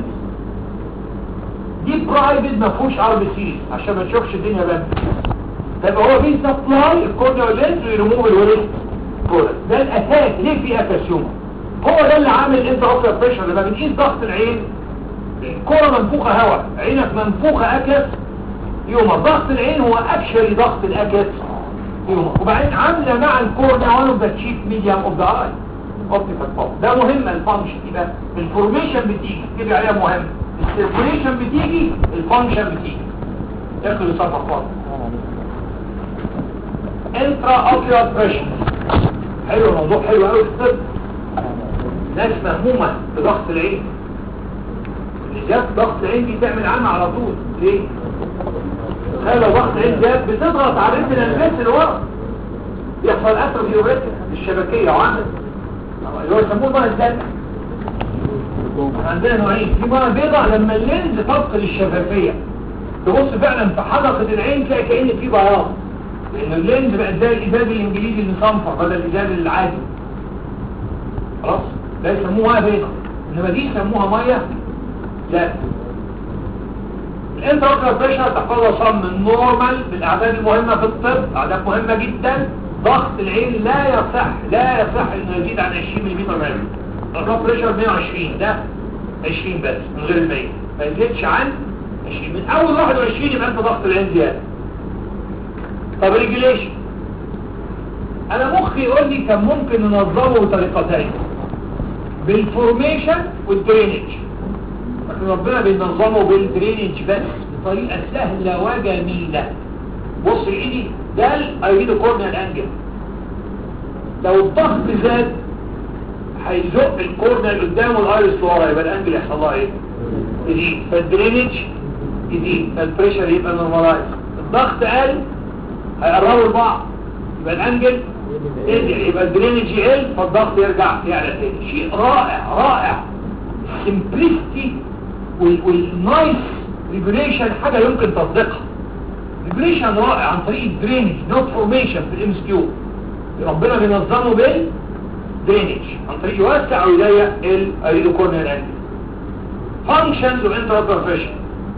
دي برايفت ما فيهوش ار بي سيز عشان ما تشوفش الدنيا بقى طب هو في سبلاي الكورنيا واللينز ويرموه الوريست كورة ده الاساس ليه في اكاسيوم هو ده اللي عامل انت اوكر بريشر لما بنقيس ضغط العين الكرة منفوخة هواء عينك منفوخة اكس يوم ضغط العين هو اكشري ضغط الاكس يوم وبعدين عاملة مع الكورنيا one of the chief medium of the eye optical pulse ده مهم الفانكشن يبقى الفورميشن بتيجي تيجي عليها مهم السيركوليشن بتيجي الفانكشن بتيجي اخر صفحة خالص انترا اوكيولار بريشر حلو الموضوع حلو قوي في الطب ناس مهمومة بضغط العين اللي جاب ضغط العين دي تعمل عمى على طول ليه؟ تخيل لو ضغط العين جاب بتضغط على الريتنا البيت اللي ورا يحصل اتروفي الريتنا الشبكية وعمل اللي هو يسموه المرض الزرقاء احنا عندنا نوعين في مرض بيضاء لما اللينز تفقد الشفافية تبص فعلا في حلقة العين تلاقي كأن في بياض لان اللينز بقى زي الازاز الانجليزي المصنفر بدل الازاز العادي خلاص ده يسموها بيضة انما دي يسموها ميه لا الانتراكتر بريشر تحفظها صم النورمال بالاعداد المهمة في الطب اعداد مهمة جدا ضغط العين لا يصح لا يصح انه يزيد عن 20 ملم مرة الانتراكتر بريشر 120 ده 20 بس من غير المية ما يزيدش عن 20 من اول 21 يبقى انت ضغط العين زيادة طب ريجوليشن انا مخي يقول لي كان ممكن ننظمه بطريقتين بالفورميشن والدرينج لكن ربنا بينظمه بالدرينج بس بطريقة سهلة وجميلة بص ايدي ده الايريدو كورنيال انجل لو الضغط زاد هيزق الكورنيال قدام والايرس ورا يبقى الانجل يحصل لها ايه يزيد فالدرينج يزيد فالبريشر يبقى نورمالايز الضغط قل هيقربوا لبعض يبقى الانجل يرجع يبقى الدرينج يقل فالضغط يرجع يعلى تاني شيء رائع رائع سمبلستي والنايس ريجوليشن حاجة يمكن تصديقها ريجوليشن رائع عن طريق الدرينج نوت فورميشن في الام اس كيو ربنا بينظمه بالدرينج عن طريق يوسع ويضيق الاريدو كورنيال انجل فانكشنز وانترا بروفيشن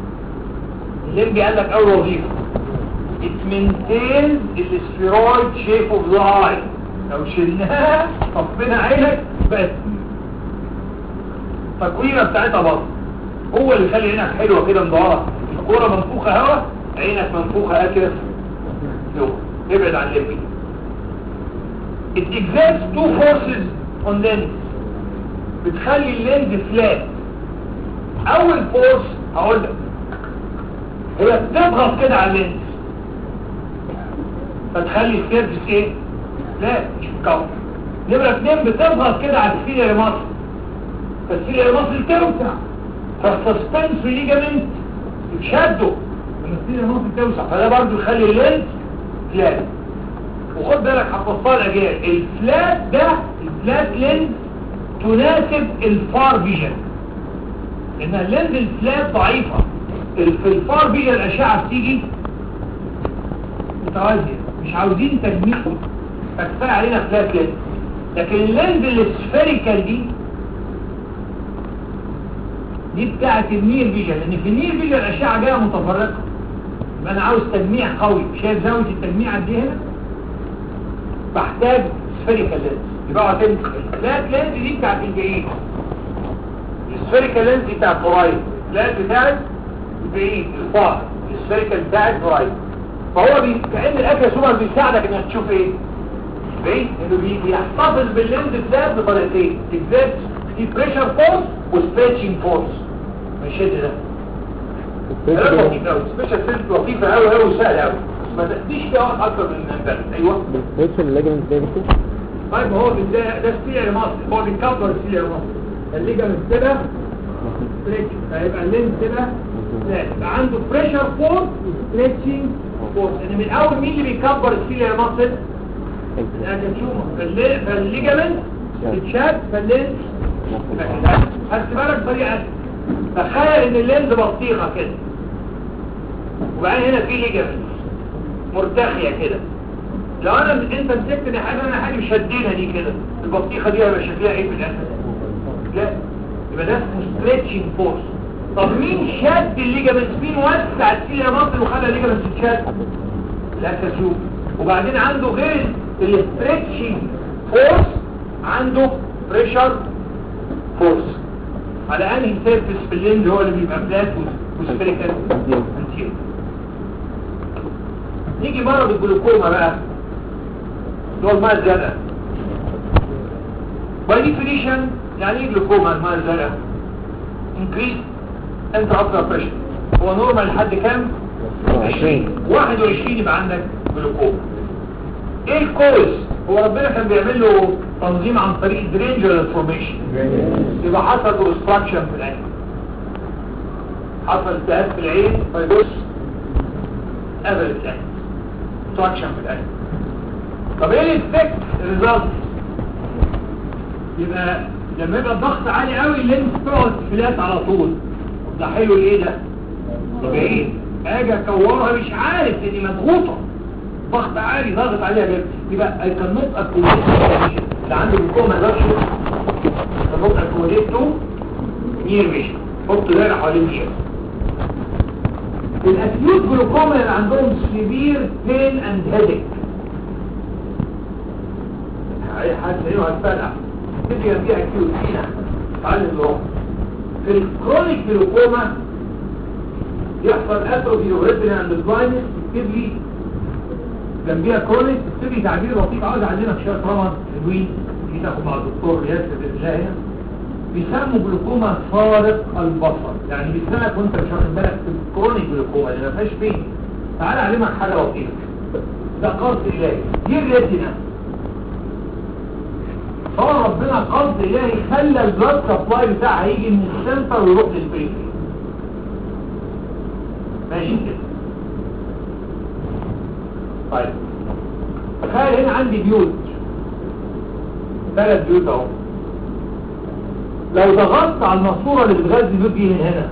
الليمبي قال لك اول وظيفه it maintains the spheroid shape of the eye لو شلناها طفينا عينك بقت التكويره بتاعتها برضه هو اللي يخلي عينك حلوه كده مدوره الكوره منفوخه هوا عينك منفوخه اكرف يوم ابعد عن الليمبي it exerts two forces on lens بتخلي اللينز فلات اول فورس هقول لك هي بتضغط كده على اللينز فتخلي السيرفس ايه لا مش مكون نمرة اتنين بتضغط كده على السيليا مصر فالسيليا مصر توسع فالسسبنس ليجامنت يتشدوا من السيليا مصر توسع فده برضو يخلي اللينز فلات وخد بالك هتوصل الاجيال الفلات ده الفلات لينز تناسب الفار فيجن لان اللينز الفلات ضعيفة ال- في الفار فيجن الاشعة بتيجي متوازية مش عاوزين تجميع فكفاية علينا فلات لينز لكن اللينز السفيريكال دي دي بتاعة النير فيجن لان في النير فيجن الاشعة جاية متفرقة يبقى انا عاوز تجميع قوي شايف زاوية التجميع قد ايه هنا بحتاج سفيريكال لينز يبقى هتمسك الفلات لينز دي بتاعت البعيد السفيريكال لينز دي بتاعت قريب الفلات بتاعت البعيد الفار السفيريكال بتاعت قريب فهو بي... كأن الاكل سوبر بيساعدك انك تشوف ايه بعيد انه بي- بيحتفظ باللينز بتاعت بطريقتين اكزات في بريشر فورس وستريتشنج فورس مش ده كلام لطيف قوي سبيشال سيلز لطيفه قوي قوي وسهله قوي ما تديش فيها وقت اكتر من امبارح ايوه بالسويتش الليجمنت ده بس طيب هو ده ده ستيل مصر هو بيكبر ستيل مصر الليجمنت كده ستريتش فيبقى اللينز كده لا يبقى عنده بريشر فورس وستريتشنج فورس ان من الاول مين اللي بيكبر ستيل مصر الانتشومر فالليجمنت اتشد فاللينز خدت بالك طريقه تخيل ان اللينز بطيخه كده وبعدين هنا في ليجمنت مرتخيه كده لو انا انت مسكت دي حاجه انا حاجه مشدينها دي كده البطيخه دي هيبقى شكلها ايه في الاخر لا يبقى ده اسمه ستريتشنج فورس طب مين شد الليجمنت مين وسع السيليا مصر وخلى الليجمنت تتشد لا تشوف وبعدين عنده غير الستريتشنج فورس عنده بريشر فورس على انهي سيرفيس في اللينز هو اللي بيبقى فلات وسفيريكال انتير نيجي مرض الجلوكوما بقى اللي هو الماء الزرقاء باي ديفينيشن يعني ايه جلوكوما الماء الزرقاء انكريز انت اكتر بريشر هو نورمال لحد كام 20 21 يبقى عندك جلوكوما ايه الكوز هو ربنا كان بيعمل له تنظيم عن طريق درينجر فورميشن يبقى حصل اوبستراكشن في العين حصل التهاب في العين فيبص قبل العين اوبستراكشن في العين طب ايه الافكت الريزلت يبقى لما يبقى الضغط عالي قوي اللينس تقعد فلات على طول ده حلو ايه ده طبيعي اجي اكورها مش عارف اني مضغوطه ضغط عالي ضغط عليها جدا يبقى I cannot accommodate اللي عنده جلوكوما ما يقدرش cannot accommodate to near vision حط دايره حوالين ايه الاكيوت جلوكوما اللي عندهم سيفير بين اند هيدك اي حد ايه هتفرقع تيجي فيها اكيوت هنا تعالى نروح في الكرونيك جلوكوما يحصل اتروفي وريتنا عند البلاينس تكتب لي جنبيها كرونيك تكتب لي تعبير لطيف عاوز اعلمك شويه رمض حلوين في تاخد مع الدكتور ياسر بن الله هنا بيسموا جلوكوما فارق البصر يعني بيسمعك وانت مش واخد بالك في الكرونيك جلوكوما اللي ما فيهاش فين تعالى اعلمك حاجه لطيفه ده قصد الهي دي الريتنا هو ربنا قصد الهي خلى البلاد سبلاي بتاعها يجي من السنتر ويروح للبريفري ماشي كده طيب تخيل هنا عندي بيوت ثلاث بيوت اهو لو ضغطت على الماسوره اللي بتغذي البيوت دي من هنا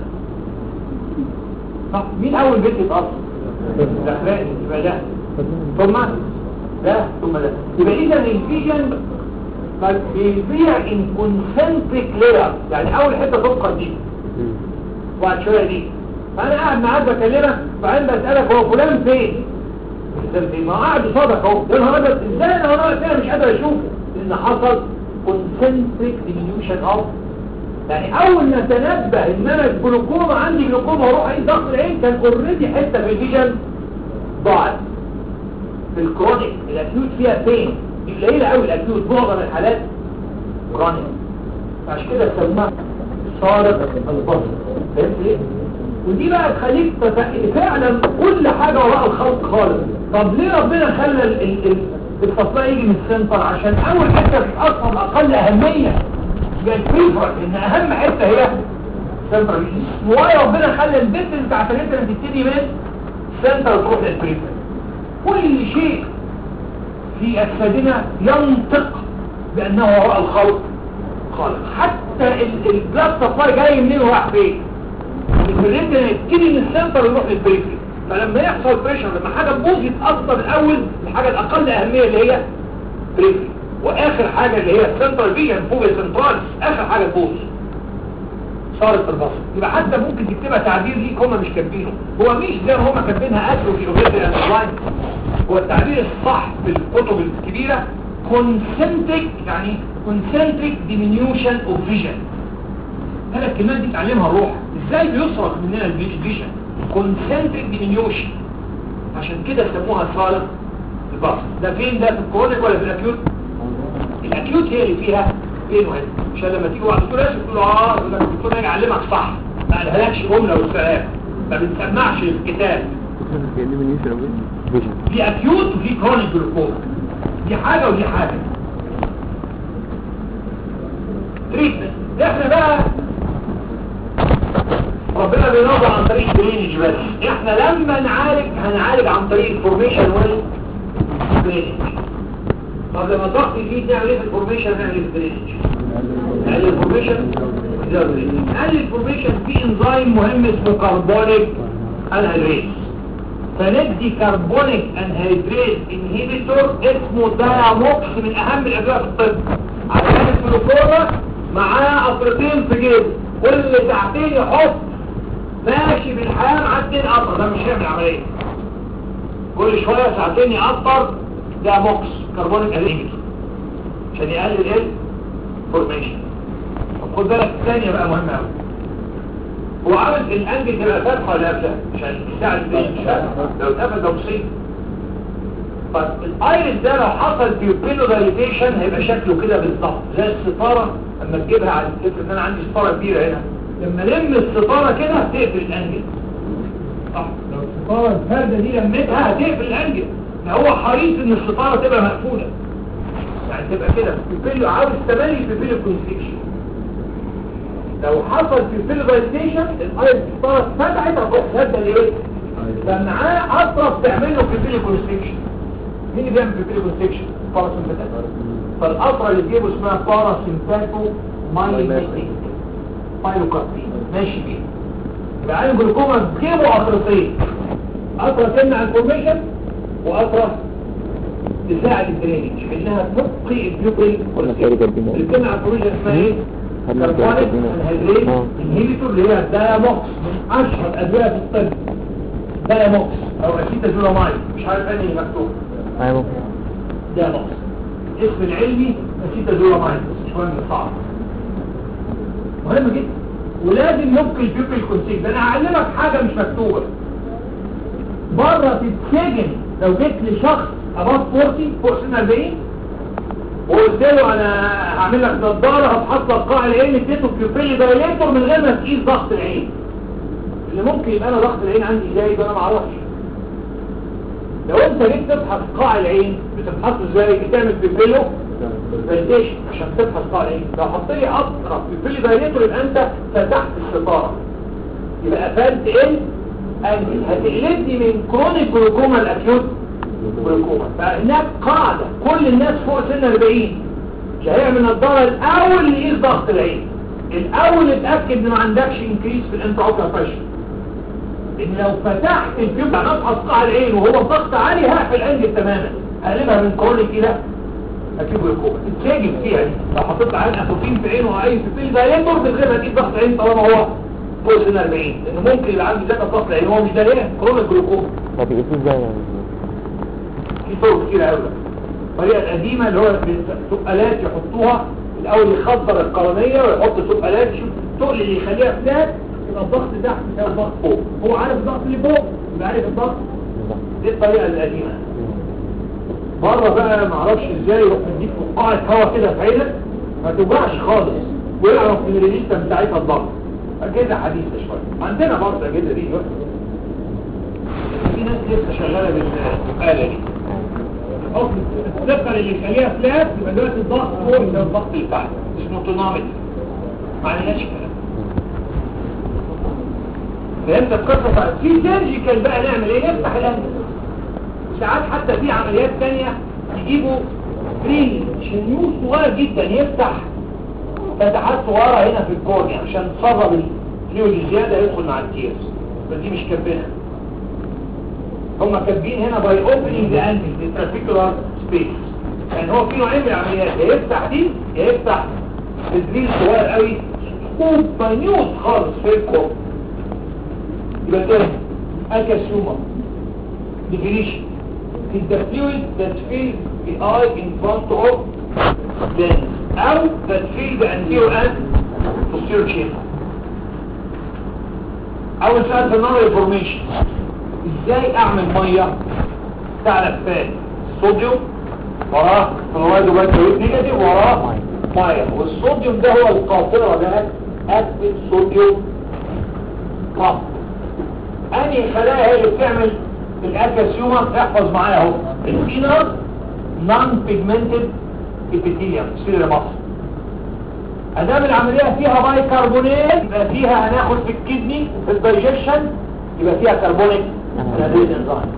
طب مين اول بيت يتقصر الاخلاقي يبقى ده ثم ده ثم ده يبقى اذا الفيجن بيبيع ان كونسنتريك لاير يعني اول حته تبقى دي وبعد شويه دي فانا قاعد معاك بكلمك بعدين بسالك هو فلان فين فلان فين ما هو قاعد قصادك اهو يا نهار ابيض ازاي انا وانا فين مش قادر اشوفه لان حصل كونسنتريك ديمينيوشن اوف يعني اول ما تنبه ان انا الجلوكوما عندي جلوكوما واروح اي ضغط العين كان اوريدي حته في الفيجن ضاعت في الكرونيك الاكيوت فيها بين دي قليله قوي الاكيوت معظم الحالات كرونيك عشان كده سموها صارت البصر فهمت ايه ودي بقى تخليك تت- فعلا كل حاجة وراء الخلق خالص طب ليه ربنا خلى ال- ال- ال- التصنيع يجي من السنتر عشان اول حتة تتأثر اقل اهمية هي الفيفر ان اهم حتة هي سنتر واي ربنا خلى البيت بتاعت الانتر تبتدي من سنتر تروح للبريفر كل شيء في أجسادنا ينطق بأنه وراء الخلق خالق حتى البلاد سبلاي جاي منين وراح فين البريد يبتدي من السنتر ويروح للبريفري فلما يحصل بريشر لما حاجة تبوظ يتأثر الأول الحاجة الأقل أهمية اللي هي بريفري وآخر حاجة اللي هي السنترال فيجن فوق السنترال آخر حاجة تبوظ صارت البصر يبقى حتى ممكن تكتبها تعبير ليك هم مش كاتبينه هو مش زي ما هم كاتبينها اكل في شغلات الاونلاين هو التعبير الصح في الكتب الكبيرة concentric يعني concentric diminution of vision هذا الكلمات دي تعلمها الروح ازاي بيصرف مننا الفيجن concentric diminution عشان كده سموها صالح البصر ده فين ده في الكرونيك ولا في الاكيوت الاكيوت هي اللي فيها فين وهنا عشان لما تيجي واحد تقول ايش تقول له اه يقول لك الدكتور هيجي يعلمك صح ما قالهالكش جمله والسلام ما بنسمعش الكتاب في اكيوت وفي كرونيك جلوكوما دي حاجه ودي حاجه تريتمنت احنا بقى ربنا بينظر عن طريق درينج بس احنا لما نعالج هنعالج عن طريق الفورميشن والدرينج طب لما الضغط يزيد نعمل ايه في الفورميشن نعمل ايه في الدرينج نقلل الفورميشن نزود الدرينج نقلل الفورميشن في انزيم مهم اسمه كربونيك انهيدريز فندي كربونيك انهيدريز انهيبيتور اسمه داياموكس من اهم الادويه في الطب عشان الجلوكوما معاه قطرتين في جيبه كل ساعتين يحط ماشي بالحياه معدين قطر ده مش هيعمل عمليه كل شويه ساعتين يقطر داياموكس كربونيك انهيبيتور عشان يقلل ايه فورميشن طب خد بالك الثانيه بقى مهمه قوي هو عاوز الانجل تبقى فاتحه ولا قافله عشان يساعد في الانشاء لو اتقفل ده مصيبه طب الايرس ده لو حصل بيوبيلو دايليتيشن هيبقى شكله كده بالظبط زي الستاره اما تجيبها على الفكره ان انا عندي ستاره كبيره هنا لما لم الستاره كده هتقفل الانجل صح لو الستاره الفارده دي لمتها هتقفل الانجل ده هو حريص ان الستاره تبقى مقفوله يعني تبقى كده بيوبيلو عاوز تملي بيوبيلو كونستكشن لو حصل في الفيليبايزيشن الايرس ستاره فتحت هتروح سد الايه فمعاه اطرف تعمل له بيبيلي كونستكشن مين اللي بيعمل بيبيلي كونستكشن باراسمباتيك فالقطره اللي تجيبه اسمها باراسمباتو مايليتيك بايلوكاربين ماشي بيه يبقى عين جلوكوما تجيبه قطرتين قطره تمنع الفورميشن وقطره تساعد الدرينج انها تبقي البيوبل كونستكشن اللي بتمنع الفورميشن اسمها ايه؟ كربونيك انهيدريت انهيبيتور اللي هي الداياموكس من اشهر ادويه في الطب داياموكس او اسيتازولامايد مش عارف انهي مكتوب ايوه داياموكس اسم العلمي اسيتازولامايد بس شويه من صعب مهم جدا ولازم نبقي البيبل كونسيك ده انا هعلمك حاجه مش مكتوبه بره تتسجن لو جيت لشخص اباط 40 فوق سن 40 وقلت له انا هعمل لك نظاره هتحط لك قاع العين اديته بيوبيلي دايليتور من غير ما تقيس ضغط العين اللي ممكن يبقى انا ضغط العين عندي ازاي ده انا ما اعرفش لو انت جيت تفحص قاع العين بتفحصه ازاي بتعمل بيبيلو فالديشن عشان تفحص قاع العين لو حط لي اطرف بيبيلي دايليتور يبقى انت فتحت الستاره يبقى قفلت ايه انجل هتقلبني من كرونيك جلوكوما الاكيوت جلوكوما فهناك قاعدة كل الناس فوق سن 40 مش هيعمل نظارة الاول اللي يقيس ضغط العين الاول اتاكد ان ما عندكش انكريس في الانتراوكا بريشر ان لو فتحت الفيوب هنفحص قاع العين وهو الضغط عالي هقفل الانجل تماما هقلبها من كرونيك الى اكيد جلوكوما تتساجد فيها دي لو حطيت عين اتروفين في عينه او اي في ده ينظر من غير ما تجيب ضغط عين طالما هو فوق سن 40 لانه ممكن يبقى عنده زيادة ضغط العين هو مش ده ليه كرونيك جلوكوما طب يقيسوا ازاي يعني في طرق كتير قوي الطريقه القديمه اللي هو تقلات يحطوها الاول يخدر القرنيه ويحط تقلات يشوف التقل اللي يخليها فلات يبقى الضغط تحت يساوي الضغط فوق هو عارف الضغط اللي فوق يبقى عارف الضغط دي الطريقه القديمه بره بقى ما اعرفش ازاي يروح مديك فقاعه هوا كده في عينك ما توجعش خالص ويعرف من الريجيستا بتاعتها الضغط اجهزه حديثه شويه عندنا برضه الاجهزه دي في ناس لسه شغاله بالاله دي الحكم الثقل اللي يخليها فلات يبقى دلوقتي الضغط فوق ده الضغط اللي تحت اسمه تونامتر ما عندناش كلام فهمت القصه في سيرجيكال بقى نعمل ايه نفتح الانف وساعات حتى في عمليات تانية يجيبوا سكرين شنيور صغير جدا يفتح فتحات صغيرة هنا في الكورنيا عشان تصرف الفلويد الزيادة يدخل مع التيرز بس دي مش كبيرة هم كاتبين هنا باي اوبننج ذا انجل ذا ترافيكولار سبيس يعني هو في نوعين من العمليات يا يفتح دي يا يفتح تدريل صغير قوي سكوب ماينيوت خالص في الكورنيا يبقى تاني الكاسيوما definition is the fluid that fills the eye in front of lens أو that fills the anterior and posterior chamber أول سؤال في النظر information ازاي اعمل مية تعرف فات صوديوم وراه فلورايد وبايترويد نيجاتيف وراه مية والصوديوم ده هو القاطرة ده اكتب صوديوم قاطر انهي خلايا هي اللي بتعمل الأكاسيوما احفظ معايا اهو الفينر نون بيجمنتد ابيثيليوم سير مصر ادام العمليه فيها باي كربونات يبقى فيها هناخد في الكدني في الدايجيشن يبقى فيها كربونيك انابيز انزيم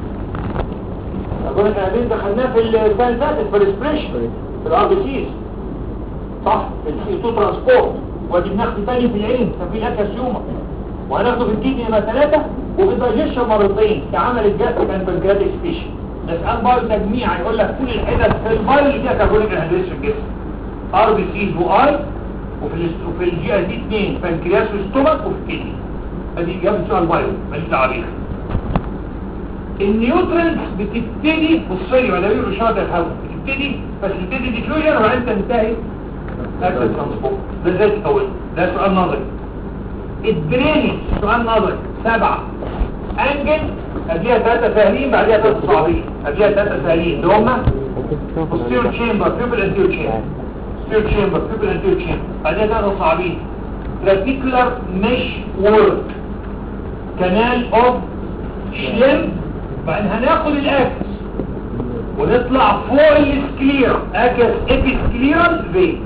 كربونيك انابيز دخلناه في السنه اللي فاتت في الريسبريشن في الار بي سيز صح في السي 2 ترانسبورت وادي بناخده تاني في العين ففي الاكاسيوما وهناخده في الكدني يبقى ثلاثه وفي الدايجيشن مرتين كعمل الجاستريك اند بنكرياتيك سبيشن نسأل بايو تجميع يقول لك كل الحتت في البايو اللي فيها كربونيك انهيدريز في الجسم ار بي سيز واي وفي ال وفي الجي اي دي اثنين بنكرياس وستومك وفي الكدني ادي اجابه سؤال بايو ماليش دعوه بيها النيوترنز بتبتدي بصي ولا بيقولوا شاطر الهواء بتبتدي بس بتبتدي ديفيوجن وبعدين تنتهي اكل ترانسبورت ده ازاي تكون ده سؤال نظري الدرينج سؤال نظري سبعه انجل اديها ثلاثة سهلين بعدها ثلاثة صعبين اديها ثلاثة سهلين اللي هما posterior chamber pupil anterior chamber posterior chamber pupil anterior chamber بعدها ثلاثة صعبين reticular mesh work canal of شلم بعدين هناخد الاكس ونطلع فوق السكلير اكس ابيسكليرال في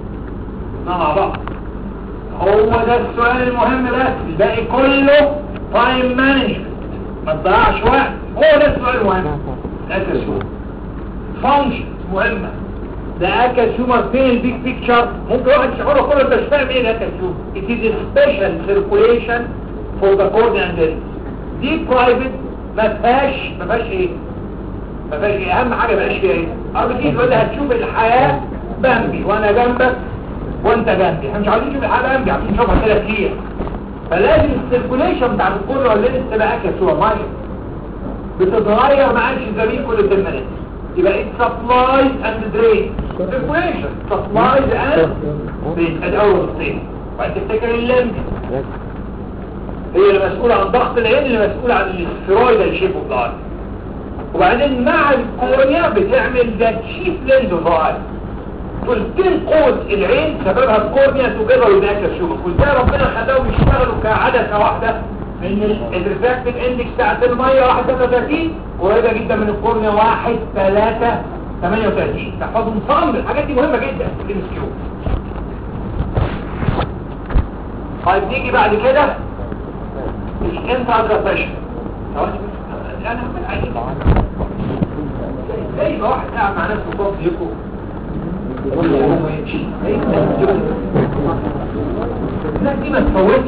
مع بعض هو ده السؤال المهم بس الباقي كله تايم مانجمنت ما تضيعش وقت هو ده السؤال المهم اكاسيوم فانكشن مهمة ده اكاسيوم فين البيج بيكتشر ممكن واحد يشعره كله انت مش فاهم ايه الاكاسيوم it is a special circulation for the cornea and lens دي برايفت ما فيهاش ما فيهاش ايه ما فيهاش ايه اهم حاجه ما فيهاش فيها ايه اربتي تقول لي هتشوف الحياه بامبي وانا جنبك وانت جنبي احنا مش عايزين نشوف الحياه بامبي عايزين نشوفها كده كتير فلازم السيركوليشن بتاع الكورنيا واللينس تبقى اكاسيوم ميه بتتغير ما عادش زميل كل 10 minutes يبقى it supplies and drains circulation supplies and drains ادي اول نقطتين وبعد تفتكر اللمب هي اللي مسؤولة عن ضغط العين اللي مسؤولة عن السترويد اللي شيبه بلاي وبعدين مع الكورنيا بتعمل ده تشيف لينز اوف تلتين قوة العين سببها الكورنيا توجدر وذاك الشوف وازاي ربنا خلاهم يشتغلوا كعدسة واحدة ان الريفراكتيف اندكس بتاعت المية 31 قريبة جدا من الكورنيا 1 3 38 تحفظهم صامل الحاجات دي مهمة جدا في الام كيو طيب نيجي بعد كده الانترا بريشر انا هعمل عليه زي ما واحد قاعد مع نفسه فوق يكو لا دي ما تفوتش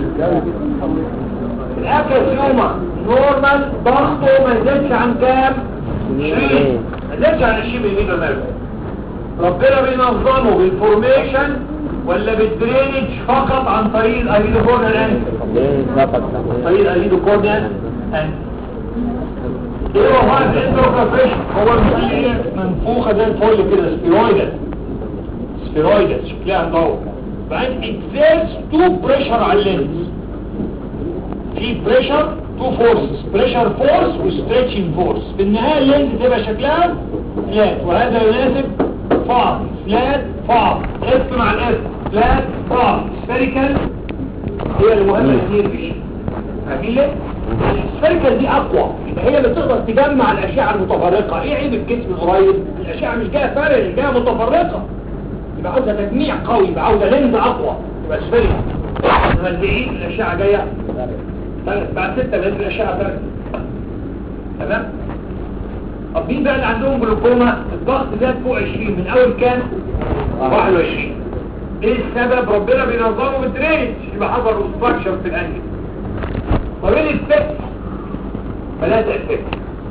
الاكاسيوما نورمال ضغطه ما يزيدش عن كام 20 ما يزيدش عن 20 ملم ربنا بينظمه بالفورميشن ولا بالدرينج فقط عن طريق الايدو كورنر انت طريق الايدو كورنر انت ايه هو هذا الانتروكافيشن هو المسيح منفوخة زي الفل كده سبيرويدال سبيرويدال شكلها مدور بعدين اكزيرس تو بريشر على اللينز في بريشر تو فورسز بريشر فورس وستريتشنج فورس في النهاية اللينز تبقى شكلها فلات وهذا يناسب فاضي فلات فاضي اف مع الاف فلات فاضي سفيريكال هي المهمة كتير فيه فاهمين ليه؟ السفيريكال دي اقوى يبقى هي اللي تقدر تجمع الاشعه المتفرقه ايه عيب الجسم القريب الاشعه مش جايه فارغ جايه متفرقه يبقى عاوزه تجميع قوي يبقى عاوزه لينز اقوى يبقى سفيريكال انما البعيد الاشعه جايه فارغ. بعد 6 متر الاشعه فارغه تمام طب مين بقى اللي عندهم جلوكوما الضغط زاد فوق 20 من اول كام 21 ايه السبب ربنا بينظمه بالدريج يبقى حصل اوبستراكشن في الانجل طب ايه الافكت ثلاثة افكت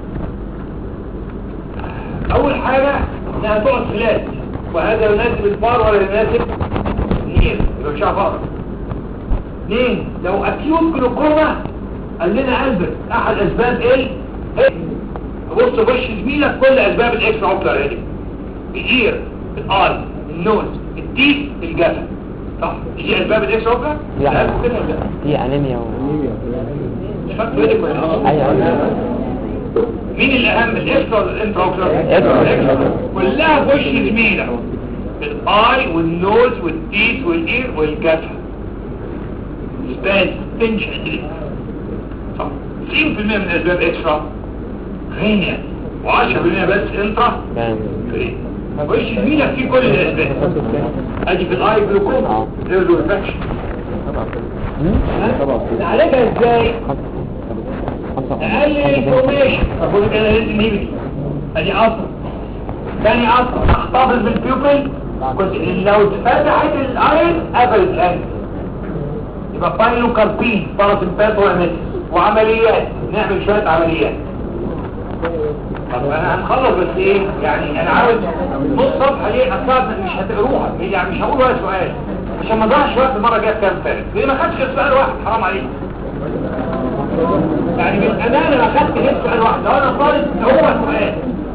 اول حاجة انها تقعد فلات وهذا يناسب الفار ولا يناسب النير يبقى مش عارف اقرا اثنين لو اكيوت جلوكوما قال لنا البرت احد اسباب ايه إيه؟ بص وش زميلك كل اسباب الاكسترا اوكلر هنا الاير الاي النوز التيك الجسد صح دي اسباب الاكسترا اوكلر يعني. لا كده ولا لا في انيميا و... مش فاكر ايه كويس ايوه مين الاهم الاكسترا ولا الانترا اوكلر إكسترا. الإكسترا. كلها في وش زميلك الاي والنوز والتيت والاير والجسد سباز تنشن دي صح 90% من اسباب اكسترا غينيا و10% بس انترا تمام فري وش زميلك فيه كل الاسباب ادي في الاي جلوكوما زيرو انفكشن نعالجها ازاي اقل انفورميشن اقول لك انا لازم نيجي ادي اصل ثاني اصل احتفظ بالبيوبل كنت لو اتفتحت الايرن قفلت الانف يبقى بايلو كاربين باراسمبات وعمل وعمليات نعمل شويه عمليات طب انا هنخلص بس ايه يعني انا عاوز نص صفحه ليه اصلا مش هتقروها يعني مش هقول ولا سؤال عشان ما نضيعش وقت المره الجايه في كام فارق ليه ما خدش غير سؤال واحد حرام عليك يعني بالامانه ما خدت غير سؤال واحد لو انا طالب هو سؤال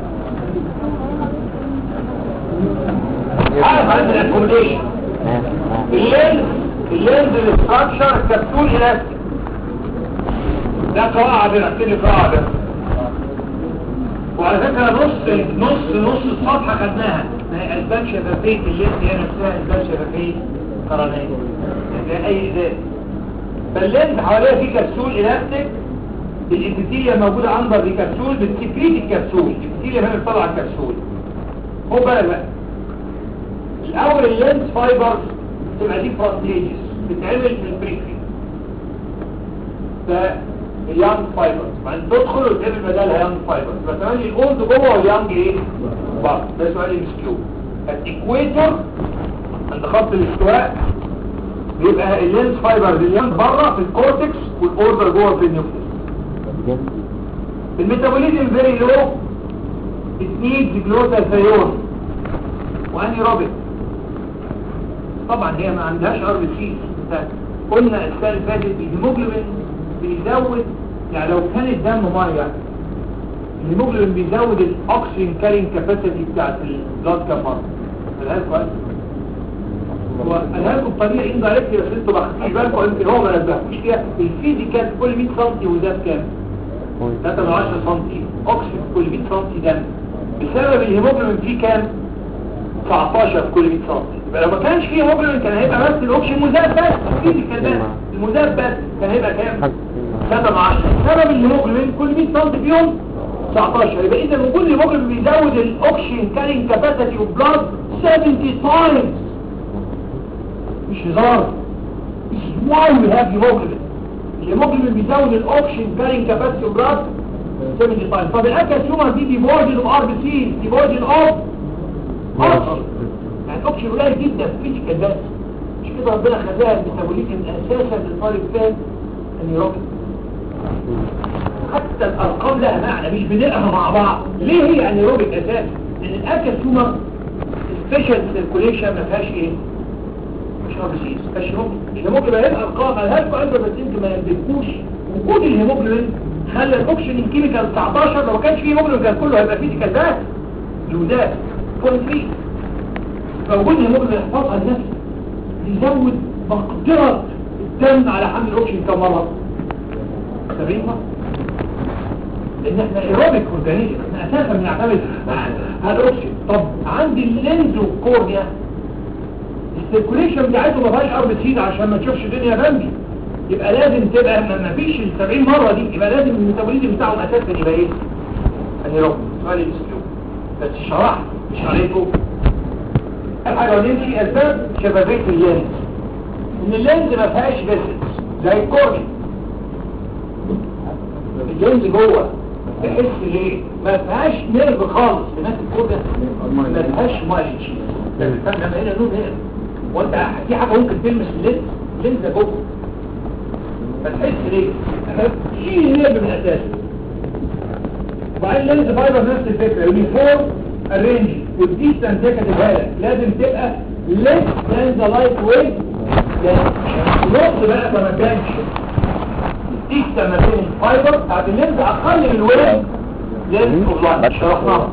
عارف عند الاكوموديشن اللينز اللينز الاستراكشر الكبسول الاستيك ده قواعد اكتب لي قواعد وعلى فكرة نص نص نص الصفحة خدناها ما هي أسباب شفافية اللينز هي نفسها أسباب شفافية قرنية يعني أي إزاز فاللينز حواليها في كبسول إلاستيك الإبتيليا موجودة عنبر دي كبسول بتسكريت الكبسول الإبتيليا هنا بتطلع الكبسول هو بالك بقى الأول اللينز فايبرز تبقى دي فرونتيجز بتتعمل في البريفري فاليانج فايبرز بعدين تدخل وتعمل بدلها يانج فايبرز يبقى كمان الاولد جوه واليانج ايه؟ بعض ده سؤال المسكيو الايكويتور عند خط الاستواء بيبقى اللينز فايبرز اليانج بره في الكورتكس والاوردر جوه في النيوكليس الميتابوليزم فيري لو اتنيد جلوتاثيون واني روبيت طبعا هي ما عندهاش ار بي سي قلنا السنه اللي فاتت الهيموجلوبين بيزود يعني لو كان الدم ميه الهيموجلوبين بيزود الاكسجين كارين كاباسيتي بتاعت البلاد كام مره قالها لكم كويس هو قالها لكم بطريقه اندايركت بس انتوا ما خدتوش بالكم يمكن هو ما نبهكوش فيها الفيزيكال كل 100 سم وده بكام؟ 13 سم اكسجين كل 100 سم دم بسبب الهيموجلوبين فيه كام؟ 19 في كل 100 سم يبقى لو ما كانش فيه هيموجلوبين كان هيبقى بس الاوكسجين مذاب بس الفيزيكال بس المذاب بس كان هيبقى كام؟ 3 10 سبب الهيموجلوبين كل 100 سم فيهم 19 يبقى اذا وجود الهيموجلوبين بيزود الاوكسجين كارين كاباسيتي اوف بلاد 70 تايمز مش هزار This is why we have hemoglobin الهيموجلوبين بيزود الاوكسجين كارين كاباسيتي اوف بلاد 70 تايمز طب الاكاسيوما دي ديفورجن اوف ار بي سي ديفورجن اوف اوكسجين يعني الاوكسجين قليل جدا فيزيكال بس مش كده ربنا خلاها الميتابوليزم اساسا للطالب فين النيوروبين حتى الارقام لها معنى مش بنقراها مع بعض ليه هي انيروبيك اساسا لان الاكاسيوما سبيشال سيركوليشن ما فيهاش ايه مش اربسيس مش هيموجلوبين الهيموجلوبين هيبقى ارقام مالهاش قلب بس انتوا ما ينبهكوش وجود الهيموجلوبين خلى الاوكسجين كيميكال 19 لو ما كانش فيه هيموجلوبين كان كله هيبقى فيزيكال بس لوزات كل فيه فوجود الهيموجلوبين يحفظها لنفسه يزود مقدرة الدم على حمل الاوكسجين كم مرة 70 مرة لان احنا ايروبيك اورجانيزم احنا اساسا بنعتمد على الاوكسجين طب عندي اللينز والكورنيا السيركوليشن بتاعته ما فيهاش ار بي سي عشان ما تشوفش الدنيا جنبي يبقى لازم تبقى ما ما فيش ال 70 مره دي يبقى لازم الميتابوليزم بتاعهم اساسا يبقى ايه؟ انيروبيك سؤال الاسلوب بس شرحت مش قريته اول حاجه ونمشي اسباب شفافيه اللينز ان اللينز ما فيهاش فيسلز زي الكورنيا اللينز جوه تحس ليه ما فيهاش نيرف خالص هناك الكورنيا ما فيهاش مايلج لما هنا له نيرف وانت في حاجه ممكن تلمس اللينز اللينز ده جوه فتحس ليه شيل النيرف من اساسه وبعدين لينز فايبر نفس الفكره يونيفورم الرينج والديستانس دي كاتبها لك لازم تبقى ليس ذان ذا لايت ويت نص بقى فما كانش الديستانس ما بين الفايبر بتاعت اللينز اقل من الويت لينز اوف لايت شرحناها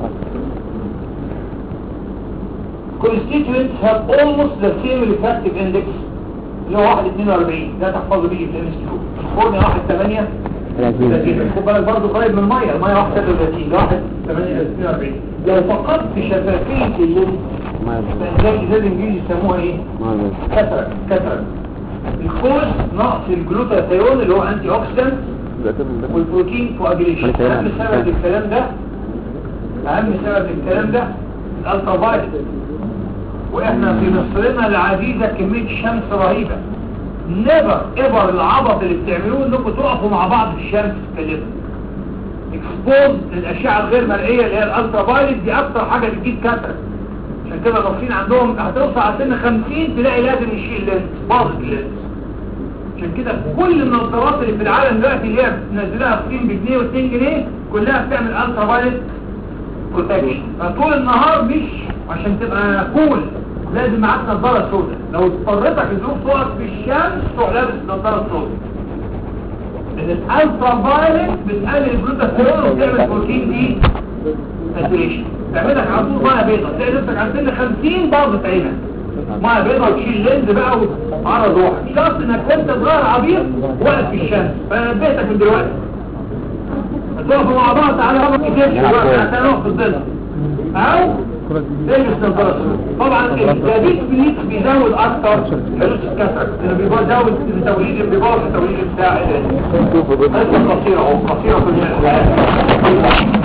constituents have almost the same refractive index اللي هو 1.42 ده تحفظه بيه في الام اس كيو الكورنيا 1.8 30 خد بالك برضه قريب من الميه الميه 1.33 ده 1.42 لو فقدت شفافيه اللينز زي زي الانجليزي يسموها ايه؟ كثرة كثرة الكوز نقص الجلوتاثيون اللي هو انتي اوكسيدنت والبروتين كواجيليشن اهم سبب الكلام ده اهم سبب الكلام ده الالترا فايلت واحنا في مصرنا العزيزه كميه شمس رهيبه نيفر ايفر العبط اللي بتعملوه انكم تقفوا مع بعض في الشمس تتكلموا اكسبوز للاشعه الغير مرئيه اللي هي الالترا فايلت دي اكتر حاجه بتجيب كاتر عشان كده الغطسين عندهم هتوصل على سن 50 تلاقي لازم يشيل لينس باظت اللينس عشان كده كل النظارات اللي في العالم دلوقتي اللي هي بتنزلها في الصين بجنيه و2 جنيه كلها بتعمل الترا فايلت بروتكشن فطول النهار مش عشان تبقى كول لازم معاك نظاره سوداء لو اضطريتك الظروف تقف في الشمس تروح لابس نظاره سوداء لان الالترا فايلت بتقلل الجلوتاثيون وبتعمل بروتين دي ساتوريشن تعملك على طول ميه بيضاء تلاقي نفسك على سن 50 باظت عينك ميه بيضاء وتشيل لينز بقى وعرض روحك شرط انك وانت صغير عبيط واقف في الشمس فنبهتك من دلوقتي هتقفوا مع بعض تعالى ربك كتير دلوقتي عشان نقف في الظل او تلبس نظارة طبعا الجديد بليك بيزود اكتر حدوث الكسر لانه بيزود التوليد بيبوظ التوليد بتاع الانسان قصيرة اهو قصيرة كلها